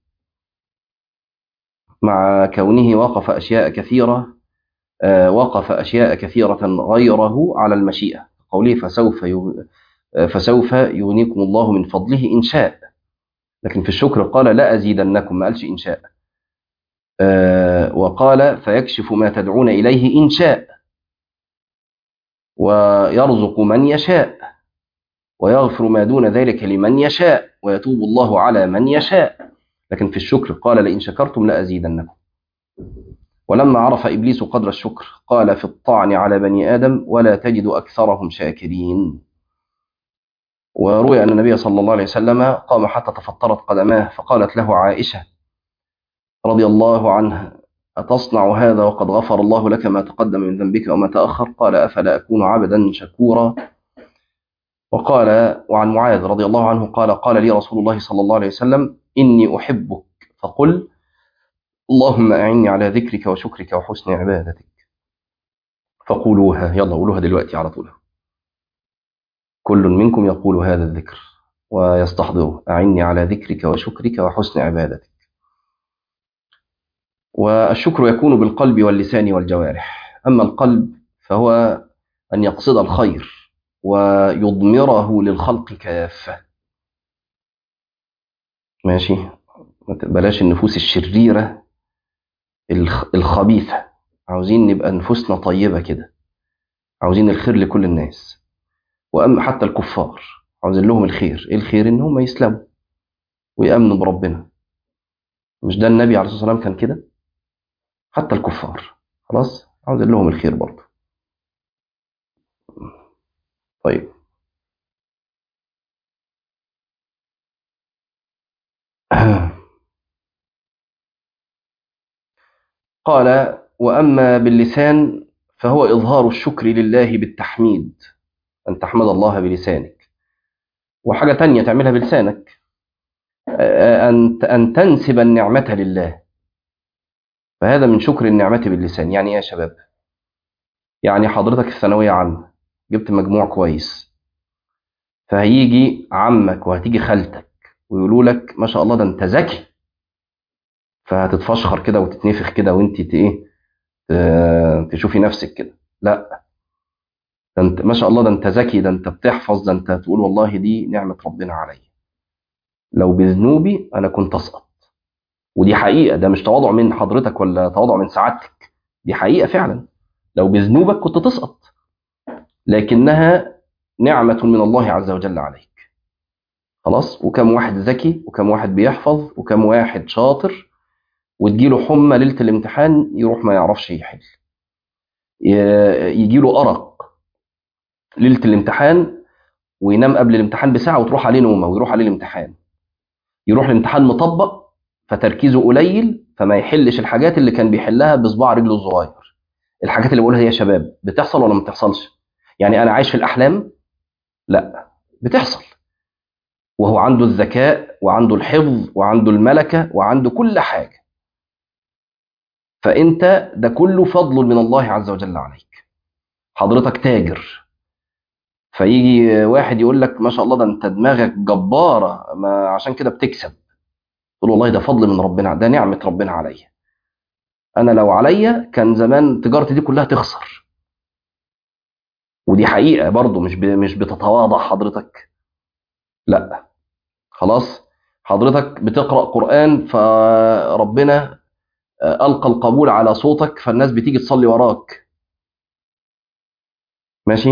A: مع كونه وقف أشياء كثيرة آه، وقف أشياء كثيرة غيره على المشيئة قوله فسوف يغ- آه، فسوف يغنيكم الله من فضله إن شاء لكن في الشكر قال لا أزيدنكم ما قالش إن شاء آه، وقال فيكشف ما تدعون إليه إن شاء ويرزق من يشاء ويغفر ما دون ذلك لمن يشاء ويتوب الله على من يشاء لكن في الشكر قال لئن شكرتم لأزيدنكم ولما عرف إبليس قدر الشكر قال في الطعن على بني آدم ولا تجد أكثرهم شاكرين وروي أن النبي صلى الله عليه وسلم قام حتى تفطرت قدماه فقالت له عائشة رضي الله عنها أتصنع هذا وقد غفر الله لك ما تقدم من ذنبك وما تأخر قال أفلا أكون عبدا شكورا وقال وعن معاذ رضي الله عنه قال قال لي رسول الله صلى الله عليه وسلم إني أحبك فقل اللهم أعني على ذكرك وشكرك وحسن عبادتك فقولوها يلا قولوها دلوقتي على طول كل منكم يقول هذا الذكر ويستحضره أعني على ذكرك وشكرك وحسن عبادتك والشكر يكون بالقلب واللسان والجوارح أما القلب فهو أن يقصد الخير ويضمره للخلق كافة ماشي ما بلاش النفوس الشريرة الخ- الخبيثة عاوزين نبقى نفوسنا طيبة كده عاوزين الخير لكل الناس وأما حتى الكفار عاوزين لهم الخير إيه الخير إن هم يسلموا ويأمنوا بربنا مش ده النبي عليه الصلاة والسلام كان كده حتى الكفار خلاص عاوزين لهم الخير برضه طيب قال وأما باللسان فهو إظهار الشكر لله بالتحميد أن تحمد الله بلسانك وحاجة تانية تعملها بلسانك آه، أن أن تنسب النعمة لله فهذا من شكر النعمة باللسان يعني إيه يا شباب يعني حضرتك في ثانوية عامة جبت مجموع كويس فهيجي عمك وهتيجي خالتك ويقولوا لك ما شاء الله ده انت ذكي فهتتفشخر كده وتتنفخ كده وانت ت- ايه ت- تشوفي نفسك كده لا ده انت ما شاء الله ده انت ذكي ده انت بتحفظ ده انت تقول والله دي نعمة ربنا عليا لو بذنوبي انا كنت اسقط ودي حقيقة ده مش تواضع من حضرتك ولا تواضع من سعادتك دي حقيقة فعلا لو بذنوبك كنت تسقط لكنها نعمة من الله عز وجل عليك خلاص وكم واحد ذكي وكم واحد بيحفظ وكم واحد شاطر وتجيله حمى ليلة الامتحان يروح ما يعرفش يحل ي- يجيله أرق ليلة الامتحان وينام قبل الامتحان بساعة وتروح عليه نومة ويروح عليه الامتحان يروح الامتحان مطبق فتركيزه قليل فما يحلش الحاجات اللي كان بيحلها بصباع رجله الصغير الحاجات اللي بقولها دي يا شباب بتحصل ولا ما بتحصلش يعني انا عايش في الاحلام لا بتحصل وهو عنده الذكاء وعنده الحفظ وعنده الملكة وعنده كل حاجة فانت ده كله فضل من الله عز وجل عليك حضرتك تاجر فيجي واحد يقول لك ما شاء الله ده انت دماغك جبارة ما عشان كده بتكسب تقول والله ده فضل من ربنا ده نعمة ربنا عليا انا لو عليا كان زمان تجارتي دي كلها تخسر ودي حقيقه برضو مش ب... مش بتتواضع حضرتك لا خلاص حضرتك بتقرا قران فربنا القى القبول على صوتك فالناس بتيجي تصلي وراك ماشي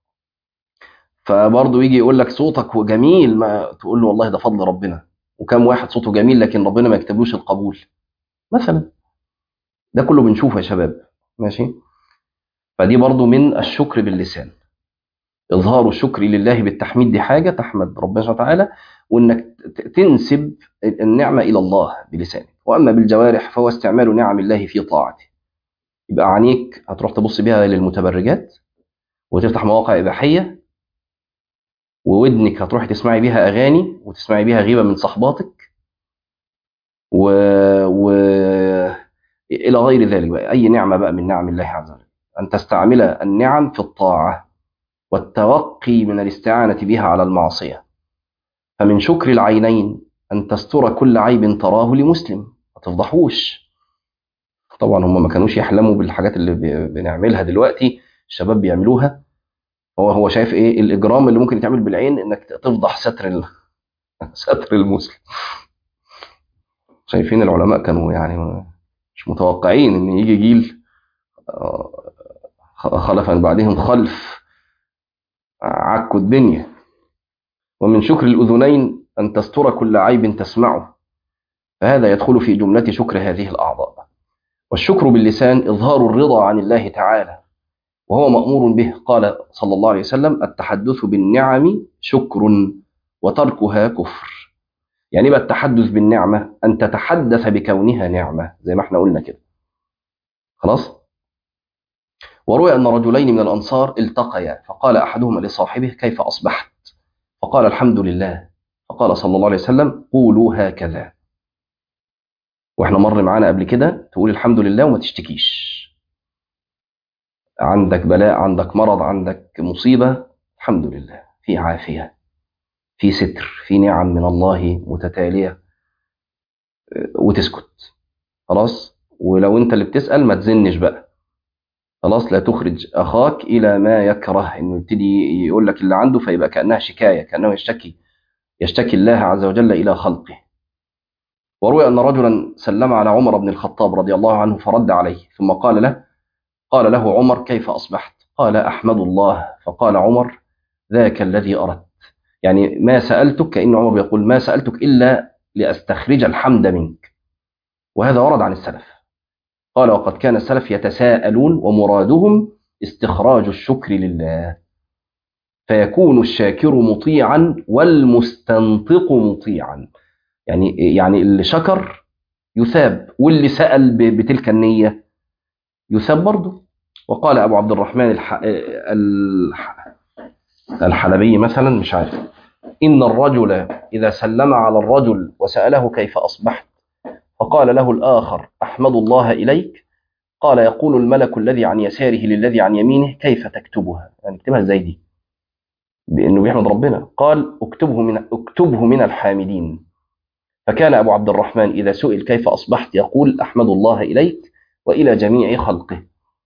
A: فبرضه يجي يقول لك صوتك جميل ما تقول له والله ده فضل ربنا وكم واحد صوته جميل لكن ربنا ما يكتبلوش القبول مثلا ده كله بنشوفه يا شباب ماشي فدي برضه من الشكر باللسان اظهار الشكر لله بالتحميد دي حاجه تحمد ربنا سبحانه وتعالى وانك تنسب النعمه الى الله بلسانك واما بالجوارح فهو استعمال نعم الله في طاعته يبقى عينيك هتروح تبص بيها للمتبرجات وتفتح مواقع اباحيه وودنك هتروح تسمعي بيها اغاني وتسمعي بيها غيبه من صحباتك و... و... الى غير ذلك بقى اي نعمه بقى من نعم الله عز وجل ان تستعمل النعم في الطاعه والتوقي من الاستعانه بها على المعصيه فمن شكر العينين ان تستر كل عيب تراه لمسلم ما تفضحوش طبعا هم ما كانوش يحلموا بالحاجات اللي بنعملها دلوقتي الشباب بيعملوها هو هو شايف ايه الاجرام اللي ممكن يتعمل بالعين انك تفضح ستر ال... ستر المسلم شايفين العلماء كانوا يعني مش متوقعين ان يجي جيل خلفا بعدهم خلف عكوا الدنيا ومن شكر الاذنين ان تستر كل عيب تسمعه فهذا يدخل في جمله شكر هذه الاعضاء والشكر باللسان اظهار الرضا عن الله تعالى وهو مأمور به قال صلى الله عليه وسلم التحدث بالنعم شكر وتركها كفر يعني بقى التحدث بالنعمة أن تتحدث بكونها نعمة زي ما احنا قلنا كده خلاص وروي أن رجلين من الأنصار التقيا فقال أحدهما لصاحبه كيف أصبحت فقال الحمد لله فقال صلى الله عليه وسلم قولوا هكذا واحنا مر معانا قبل كده تقول الحمد لله وما تشتكيش عندك بلاء عندك مرض عندك مصيبة الحمد لله في عافية في ستر في نعم من الله متتالية وتسكت خلاص ولو انت اللي بتسأل ما تزنش بقى خلاص لا تخرج أخاك إلى ما يكره إنه يبتدي يقول لك اللي عنده فيبقى كأنها شكاية كأنه يشتكي يشتكي الله عز وجل إلى خلقه وروي أن رجلا سلم على عمر بن الخطاب رضي الله عنه فرد عليه ثم قال له قال له عمر كيف أصبحت قال أحمد الله فقال عمر ذاك الذي أردت يعني ما سألتك كأن عمر يقول ما سألتك إلا لأستخرج الحمد منك وهذا ورد عن السلف قال وقد كان السلف يتساءلون ومرادهم استخراج الشكر لله فيكون الشاكر مطيعا والمستنطق مطيعا يعني يعني اللي شكر يثاب واللي سأل بتلك النية يثاب برضه وقال أبو عبد الرحمن الح... الح... الحلبي مثلا مش عارف إن الرجل إذا سلم على الرجل وسأله كيف أصبحت فقال له الآخر أحمد الله إليك قال يقول الملك الذي عن يساره للذي عن يمينه كيف تكتبها يعني اكتبها ازاي دي بأنه بيحمد ربنا قال اكتبه من, اكتبه من الحامدين فكان أبو عبد الرحمن إذا سئل كيف أصبحت يقول أحمد الله إليك وإلى جميع خلقه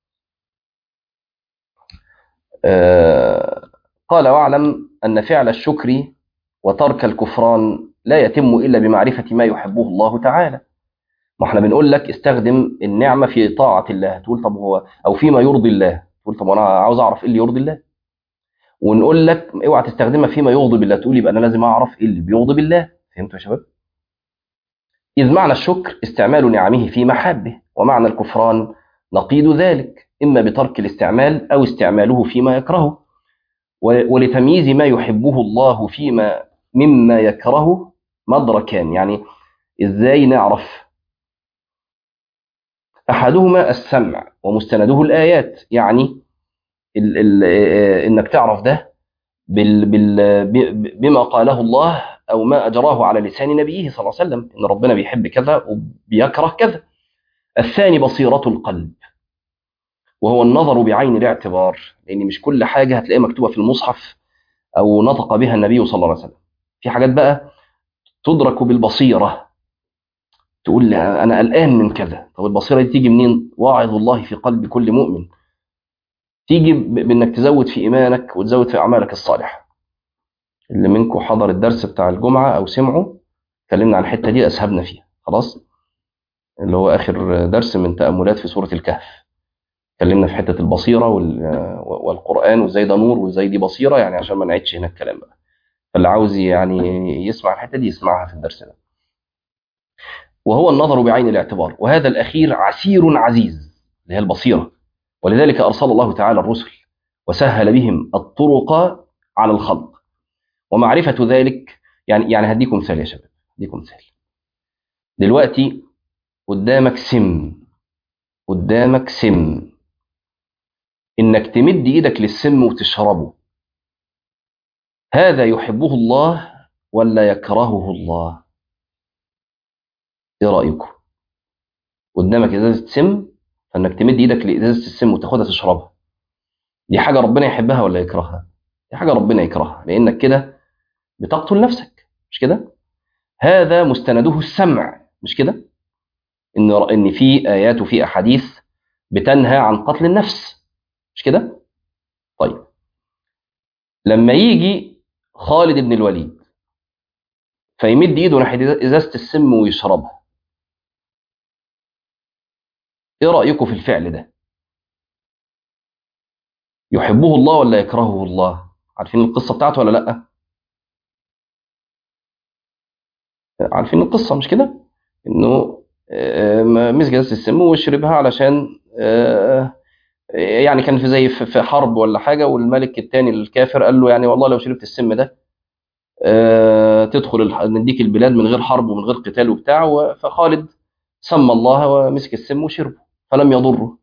A: آه قال واعلم أن فعل الشكر وترك الكفران لا يتم إلا بمعرفة ما يحبه الله تعالى ما احنا بنقول لك استخدم النعمة في طاعة الله تقول طب هو أو فيما يرضي الله تقول طب أنا عاوز أعرف إيه اللي يرضي الله ونقول لك اوعى تستخدمها فيما يغضب الله تقول يبقى أنا لازم أعرف إيه اللي بيغضب الله فهمتوا يا شباب إذ معنى الشكر استعمال نعمه في محابه ومعنى الكفران نقيض ذلك إما بترك الاستعمال أو استعماله فيما يكرهه ولتمييز ما يحبه الله فيما مما يكرهه مدركان يعني إزاي نعرف أحدهما السمع ومستنده الآيات يعني ال ال إنك تعرف ده بال بال بما قاله الله أو ما أجراه على لسان نبيه صلى الله عليه وسلم إن ربنا بيحب كذا وبيكره كذا الثاني بصيرة القلب وهو النظر بعين الاعتبار لأن مش كل حاجة هتلاقيها مكتوبة في المصحف أو نطق بها النبي صلى الله عليه وسلم في حاجات بقى تدرك بالبصيرة تقول لي انا قلقان من كذا طب البصيره دي تيجي منين واعظ الله في قلب كل مؤمن تيجي ب- بانك تزود في ايمانك وتزود في اعمالك الصالحه اللي منكم حضر الدرس بتاع الجمعه او سمعه اتكلمنا عن الحته دي اسهبنا فيها خلاص اللي هو اخر درس من تاملات في سوره الكهف اتكلمنا في حته البصيره وال- والقران وازاي ده نور وازاي دي بصيره يعني عشان ما نعيدش هنا الكلام بقى فاللي عاوز يعني يسمع الحته دي يسمعها في الدرس ده وهو النظر بعين الاعتبار وهذا الاخير عسير عزيز اللي هي البصيره ولذلك ارسل الله تعالى الرسل وسهل بهم الطرق على الخلق ومعرفه ذلك يعني يعني هديكم مثال يا شباب هديكم مثال دلوقتي قدامك سم قدامك سم انك تمد ايدك للسم وتشربه هذا يحبه الله ولا يكرهه الله ايه رايكم قدامك ازازه سم فانك تمد ايدك لازازه السم وتاخدها تشربها دي حاجه ربنا يحبها ولا يكرهها دي حاجه ربنا يكرهها لانك كده بتقتل نفسك مش كده هذا مستنده السمع مش كده ان ان في ايات وفي احاديث بتنهى عن قتل النفس مش كده طيب لما يجي خالد بن الوليد فيمد ايده ناحيه ازازه السم ويشربها ايه رايكم في الفعل ده يحبه الله ولا يكرهه الله عارفين القصه بتاعته ولا لا عارفين القصه مش كده انه آه، مسك ازازه السم وشربها علشان آه، يعني كان في زي في في حرب ولا حاجه والملك الثاني الكافر قال له يعني والله لو شربت السم ده آه، تدخل الح- نديك البلاد من غير حرب ومن غير قتال وبتاع و- فخالد سمى الله ومسك السم وشربه فلم يضره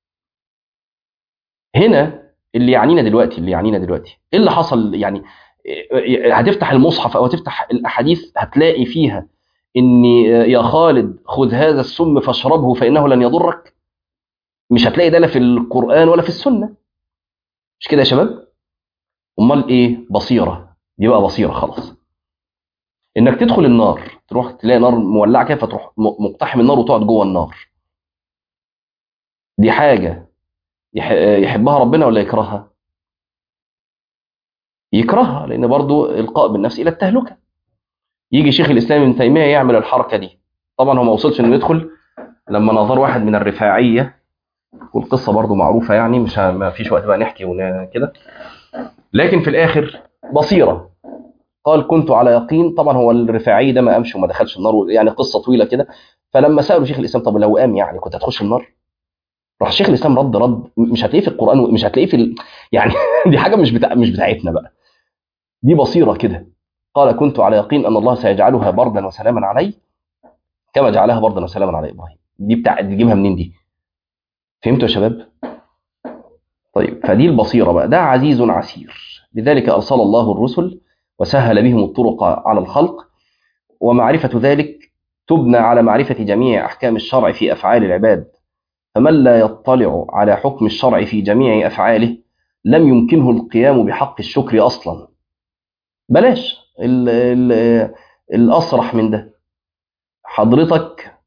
A: هنا اللي يعنينا دلوقتي اللي يعنينا دلوقتي ايه اللي حصل يعني آه، هتفتح المصحف او هتفتح الاحاديث هتلاقي فيها ان آه، يا خالد خذ هذا السم فاشربه فانه لن يضرك مش هتلاقي ده لا في القران ولا في السنه مش كده يا شباب امال ايه بصيره دي بقى بصيره خلاص انك تدخل النار تروح تلاقي نار مولعه كده فتروح م- مقتحم النار وتقعد جوه النار دي حاجه يح- يحبها ربنا ولا يكرهها يكرهها لان برضو القاء بالنفس الى التهلكه يجي شيخ الاسلام ابن تيميه يعمل الحركه دي طبعا هو ما وصلش انه يدخل لما نظر واحد من الرفاعيه والقصه برضو معروفه يعني مش ه- ما فيش وقت بقى نحكي ون- كده لكن في الاخر بصيره قال كنت على يقين طبعا هو الرفاعي ده ما قامش وما دخلش النار يعني قصه طويله كده فلما سالوا شيخ الاسلام طب لو قام يعني كنت هتخش النار راح شيخ الاسلام رد رد مش هتلاقيه في القران مش هتلاقيه في ال... يعني دي حاجه مش بتاع مش بتاعتنا بقى دي بصيره كده قال كنت على يقين ان الله سيجعلها بردا وسلاما علي كما جعلها بردا وسلاما على ابراهيم دي بتاع دي تجيبها منين دي فهمتوا يا شباب طيب فدي البصيره بقى ده عزيز عسير لذلك ارسل الله الرسل وسهل بهم الطرق على الخلق ومعرفه ذلك تبنى على معرفه جميع احكام الشرع في افعال العباد فمن لا يطلع على حكم الشرع في جميع افعاله لم يمكنه القيام بحق الشكر اصلا بلاش ال ال الاصرح من ده حضرتك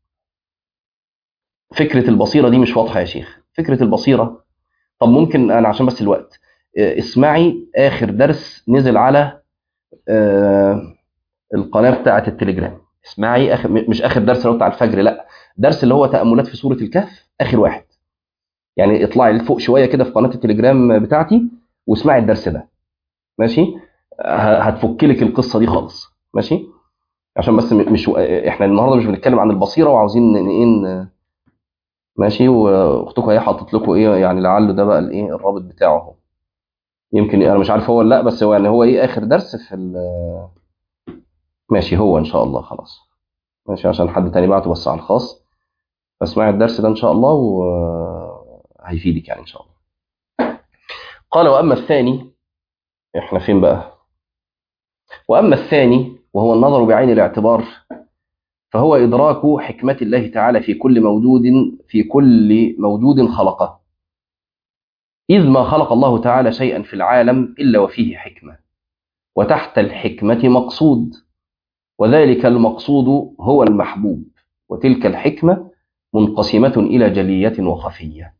A: فكره البصيره دي مش واضحه يا شيخ فكره البصيره طب ممكن انا عشان بس الوقت آه، اسمعي اخر درس نزل على آه، القناه بتاعه التليجرام اسمعي اخر م- مش اخر درس اللي هو بتاع الفجر لا درس اللي هو تاملات في سوره الكهف اخر واحد يعني اطلعي لفوق شويه كده في قناه التليجرام بتاعتي واسمعي الدرس ده ماشي ه- هتفك لك القصه دي خالص ماشي عشان بس م- مش احنا النهارده مش بنتكلم عن البصيره وعاوزين ن- ايه ن- ماشي واختكم هي حاطط لكم ايه يعني لعله ده بقى الايه الرابط بتاعه اهو يمكن انا مش عارف هو ولا لا بس هو يعني هو ايه اخر درس في ال- ماشي هو ان شاء الله خلاص ماشي عشان حد تاني بعته بس على الخاص فاسمعي الدرس ده ان شاء الله وهيفيدك يعني ان شاء الله قال واما الثاني احنا فين بقى واما الثاني وهو النظر بعين الاعتبار فهو ادراك حكمه الله تعالى في كل موجود في كل موجود خلقه اذ ما خلق الله تعالى شيئا في العالم الا وفيه حكمه وتحت الحكمه مقصود وذلك المقصود هو المحبوب وتلك الحكمة منقسمة إلى جلية وخفية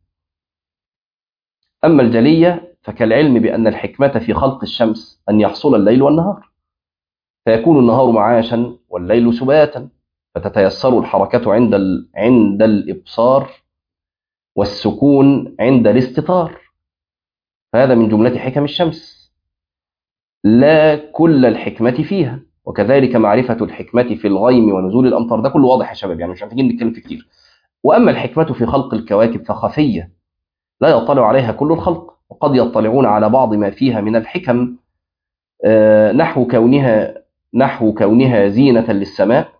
A: أما الجلية فكالعلم بأن الحكمة في خلق الشمس أن يحصل الليل والنهار فيكون النهار معاشا والليل سباتا فتتيسر الحركة عند ال... عند الإبصار والسكون عند الاستطار فهذا من جملة حكم الشمس لا كل الحكمة فيها وكذلك معرفة الحكمة في الغيم ونزول الأمطار ده كله واضح يا شباب يعني مش محتاجين نتكلم فيه كتير وأما الحكمة في خلق الكواكب فخفية لا يطلع عليها كل الخلق وقد يطلعون على بعض ما فيها من الحكم نحو كونها نحو كونها زينة للسماء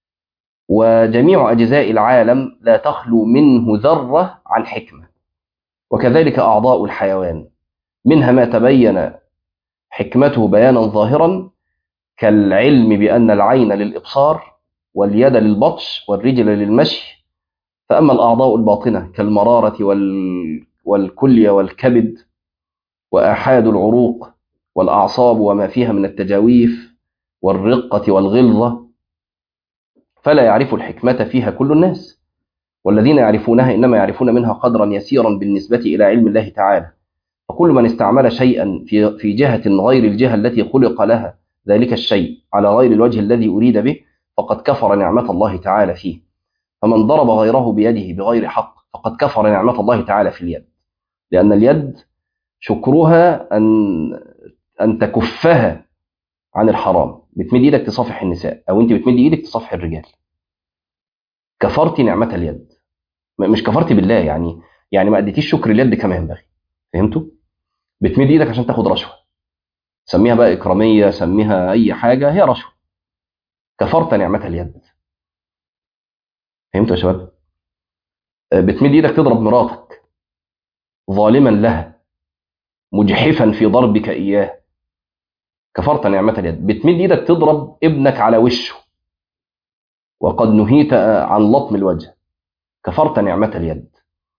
A: وجميع أجزاء العالم لا تخلو منه ذرة عن حكمة وكذلك أعضاء الحيوان منها ما تبين حكمته بيانا ظاهرا كالعلم بأن العين للإبصار واليد للبطش والرجل للمشي فأما الأعضاء الباطنة كالمرارة وال... والكلية والكبد وآحاد العروق والأعصاب وما فيها من التجاويف والرقة والغلظة فلا يعرف الحكمة فيها كل الناس والذين يعرفونها إنما يعرفون منها قدرا يسيرا بالنسبة إلى علم الله تعالى فكل من استعمل شيئا في في جهة غير الجهة التي خلق لها ذلك الشيء على غير الوجه الذي أريد به فقد كفر نعمة الله تعالى فيه فمن ضرب غيره بيده بغير حق فقد كفر نعمة الله تعالى في اليد لأن اليد شكرها أن أن تكفها عن الحرام بتمد ايدك تصافح النساء او انت بتمد ايدك تصافح الرجال كفرت نعمة اليد مش كفرت بالله يعني يعني ما اديتيش شكر اليد كما ينبغي فهمتوا بتمد ايدك عشان تاخد رشوه سميها بقى اكراميه سميها اي حاجه هي رشوه كفرت نعمة اليد فهمتوا يا شباب بتمد ايدك تضرب مراتك ظالما لها مجحفا في ضربك اياه كفرت نعمة اليد بتمد ايدك تضرب ابنك على وشه وقد نهيت عن لطم الوجه كفرت نعمة اليد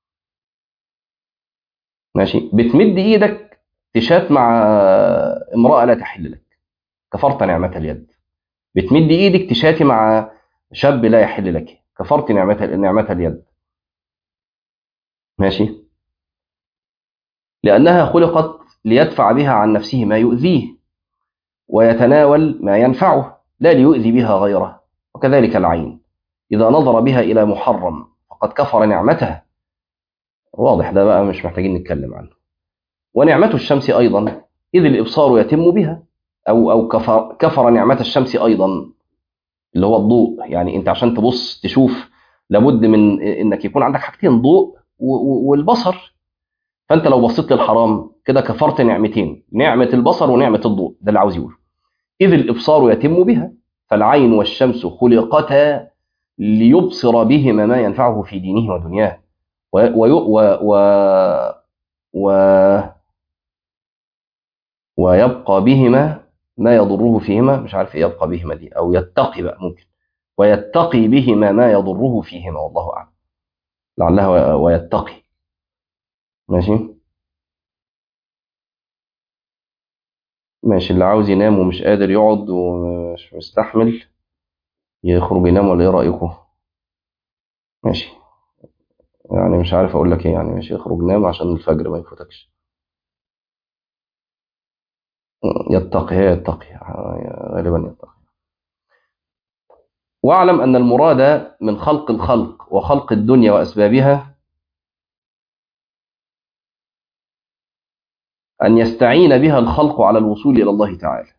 A: ماشي بتمد ايدك تشات مع امرأة لا تحل لك كفرت نعمة اليد بتمد ايدك تشاتي مع شاب لا يحل لك كفرت نعمة نعمة اليد ماشي لأنها خلقت ليدفع بها عن نفسه ما يؤذيه ويتناول ما ينفعه لا ليؤذي بها غيره وكذلك العين إذا نظر بها إلى محرم فقد كفر نعمتها واضح ده بقى مش محتاجين نتكلم عنه ونعمة الشمس أيضا إذ الإبصار يتم بها أو أو كفر, كفر نعمة الشمس أيضا اللي هو الضوء يعني أنت عشان تبص تشوف لابد من إنك يكون عندك حاجتين ضوء والبصر فأنت لو بصيت للحرام كده كفرت نعمتين نعمة البصر ونعمة الضوء ده اللي عاوز يقوله إذ الإبصار يتم بها فالعين والشمس خلقتا ليبصر بهما ما ينفعه في دينه ودنياه و و و و ويبقى بهما ما يضره فيهما مش عارف ايه يبقى بهما دي او يتقي بقى ممكن ويتقي بهما ما يضره فيهما والله اعلم لعلها ويتقي ماشي ماشي اللي عاوز ينام ومش قادر يقعد ومش مستحمل يخرج ينام ولا ايه رايكم ماشي يعني مش عارف اقول لك ايه يعني ماشي اخرج نام عشان الفجر ما يفوتكش يتقي هي يتقي غالبا يتقي واعلم ان المراد من خلق الخلق وخلق الدنيا واسبابها ان يستعين بها الخلق على الوصول الى الله تعالى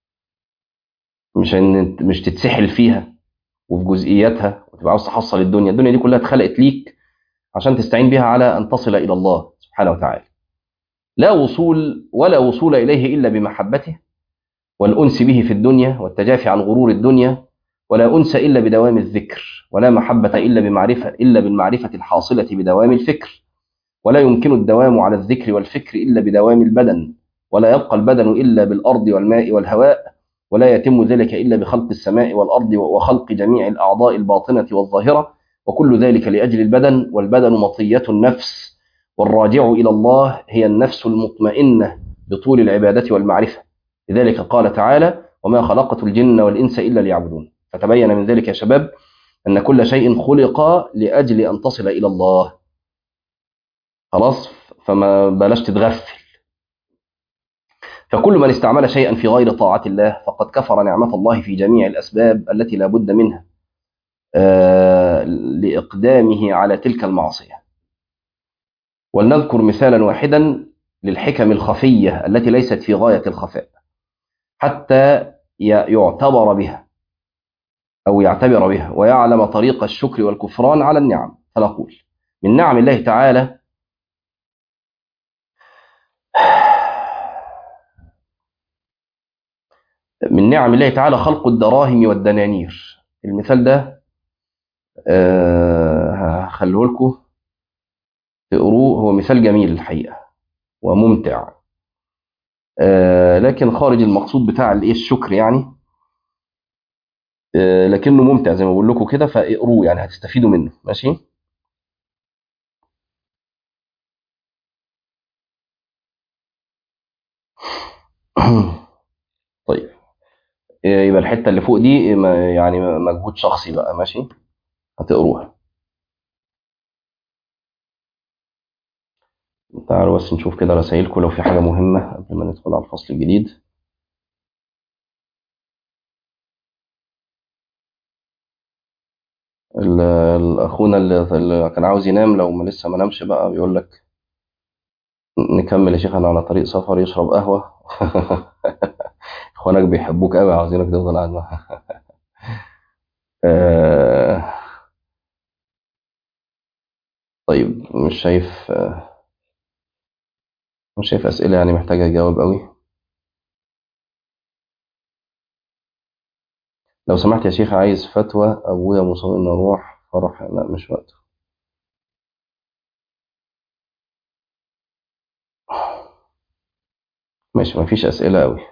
A: مش ان مش تتسحل فيها وفي جزئياتها وتبقى عاوز تحصل الدنيا الدنيا دي كلها اتخلقت ليك عشان تستعين بها على أن تصل إلى الله سبحانه وتعالى لا وصول ولا وصول إليه إلا بمحبته والأنس به في الدنيا والتجافي عن غرور الدنيا ولا أنس إلا بدوام الذكر ولا محبة إلا بمعرفة إلا بالمعرفة الحاصلة بدوام الفكر ولا يمكن الدوام على الذكر والفكر إلا بدوام البدن ولا يبقى البدن إلا بالأرض والماء والهواء ولا يتم ذلك إلا بخلق السماء والأرض وخلق جميع الأعضاء الباطنة والظاهرة وكل ذلك لأجل البدن والبدن مطية النفس والراجع إلى الله هي النفس المطمئنة بطول العبادة والمعرفة لذلك قال تعالى وما خلقت الجن والإنس إلا ليعبدون فتبين من ذلك يا شباب أن كل شيء خلق لأجل أن تصل إلى الله خلاص فما بلاش تتغفل فكل من استعمل شيئا في غير طاعة الله فقد كفر نعمة الله في جميع الأسباب التي لا بد منها آه لإقدامه على تلك المعصية ولنذكر مثالا واحدا للحكم الخفية التي ليست في غاية الخفاء حتى يعتبر بها أو يعتبر بها ويعلم طريق الشكر والكفران على النعم فنقول من نعم الله تعالى من نعم الله تعالى خلق الدراهم والدنانير المثال ده هخليه لكم تقروه هو مثال جميل الحقيقة وممتع آه لكن خارج المقصود بتاع الايه الشكر يعني آه لكنه ممتع زي ما بقول لكم كده فاقروه يعني هتستفيدوا منه ماشي طيب يبقى الحته اللي فوق دي يعني مجهود شخصي بقى ماشي هتقروها تعالوا بس نشوف كده رسائلكم لو في حاجة مهمة قبل ما ندخل على الفصل الجديد الأخونا اللي كان عاوز ينام لو ما لسه ما نامش بقى بيقول لك نكمل يا شيخ أنا على طريق سفر يشرب قهوة إخوانك بيحبوك قوي عاوزينك تفضل قاعد معاهم طيب مش شايف مش شايف أسئلة يعني محتاجة أجاوب قوي لو سمحت يا شيخ عايز فتوى أبويا مصاب إن أروح فرح لا مش وقته ماشي مفيش أسئلة قوي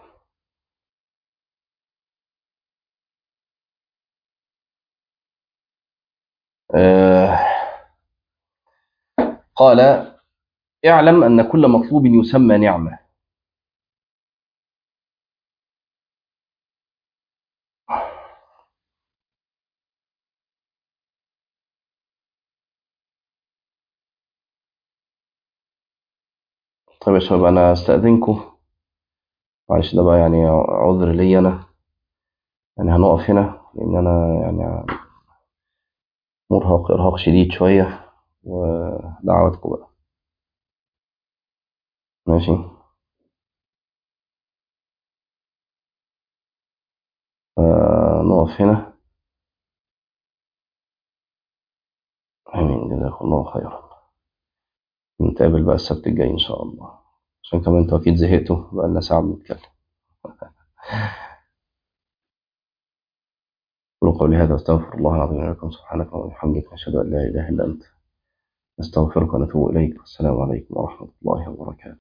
A: آه قال اعلم أن كل مطلوب يسمى نعمة طيب يا شباب أنا أستأذنكم معلش ده بقى يعني عذر لي أنا يعني هنقف هنا لأن أنا يعني مرهق إرهاق شديد شوية ودعواتكم بقى ماشي نقف هنا آمين جزاكم الله خيرا نتقابل بقى السبت الجاي إن شاء الله عشان كمان انتوا أكيد زهقتوا بقى لنا ساعة بنتكلم قولوا قولي هذا أستغفر الله العظيم لكم سبحانك وبحمدك نشهد أن لا إله إلا أنت نستغفرك ونتوب إليك والسلام عليكم ورحمة الله وبركاته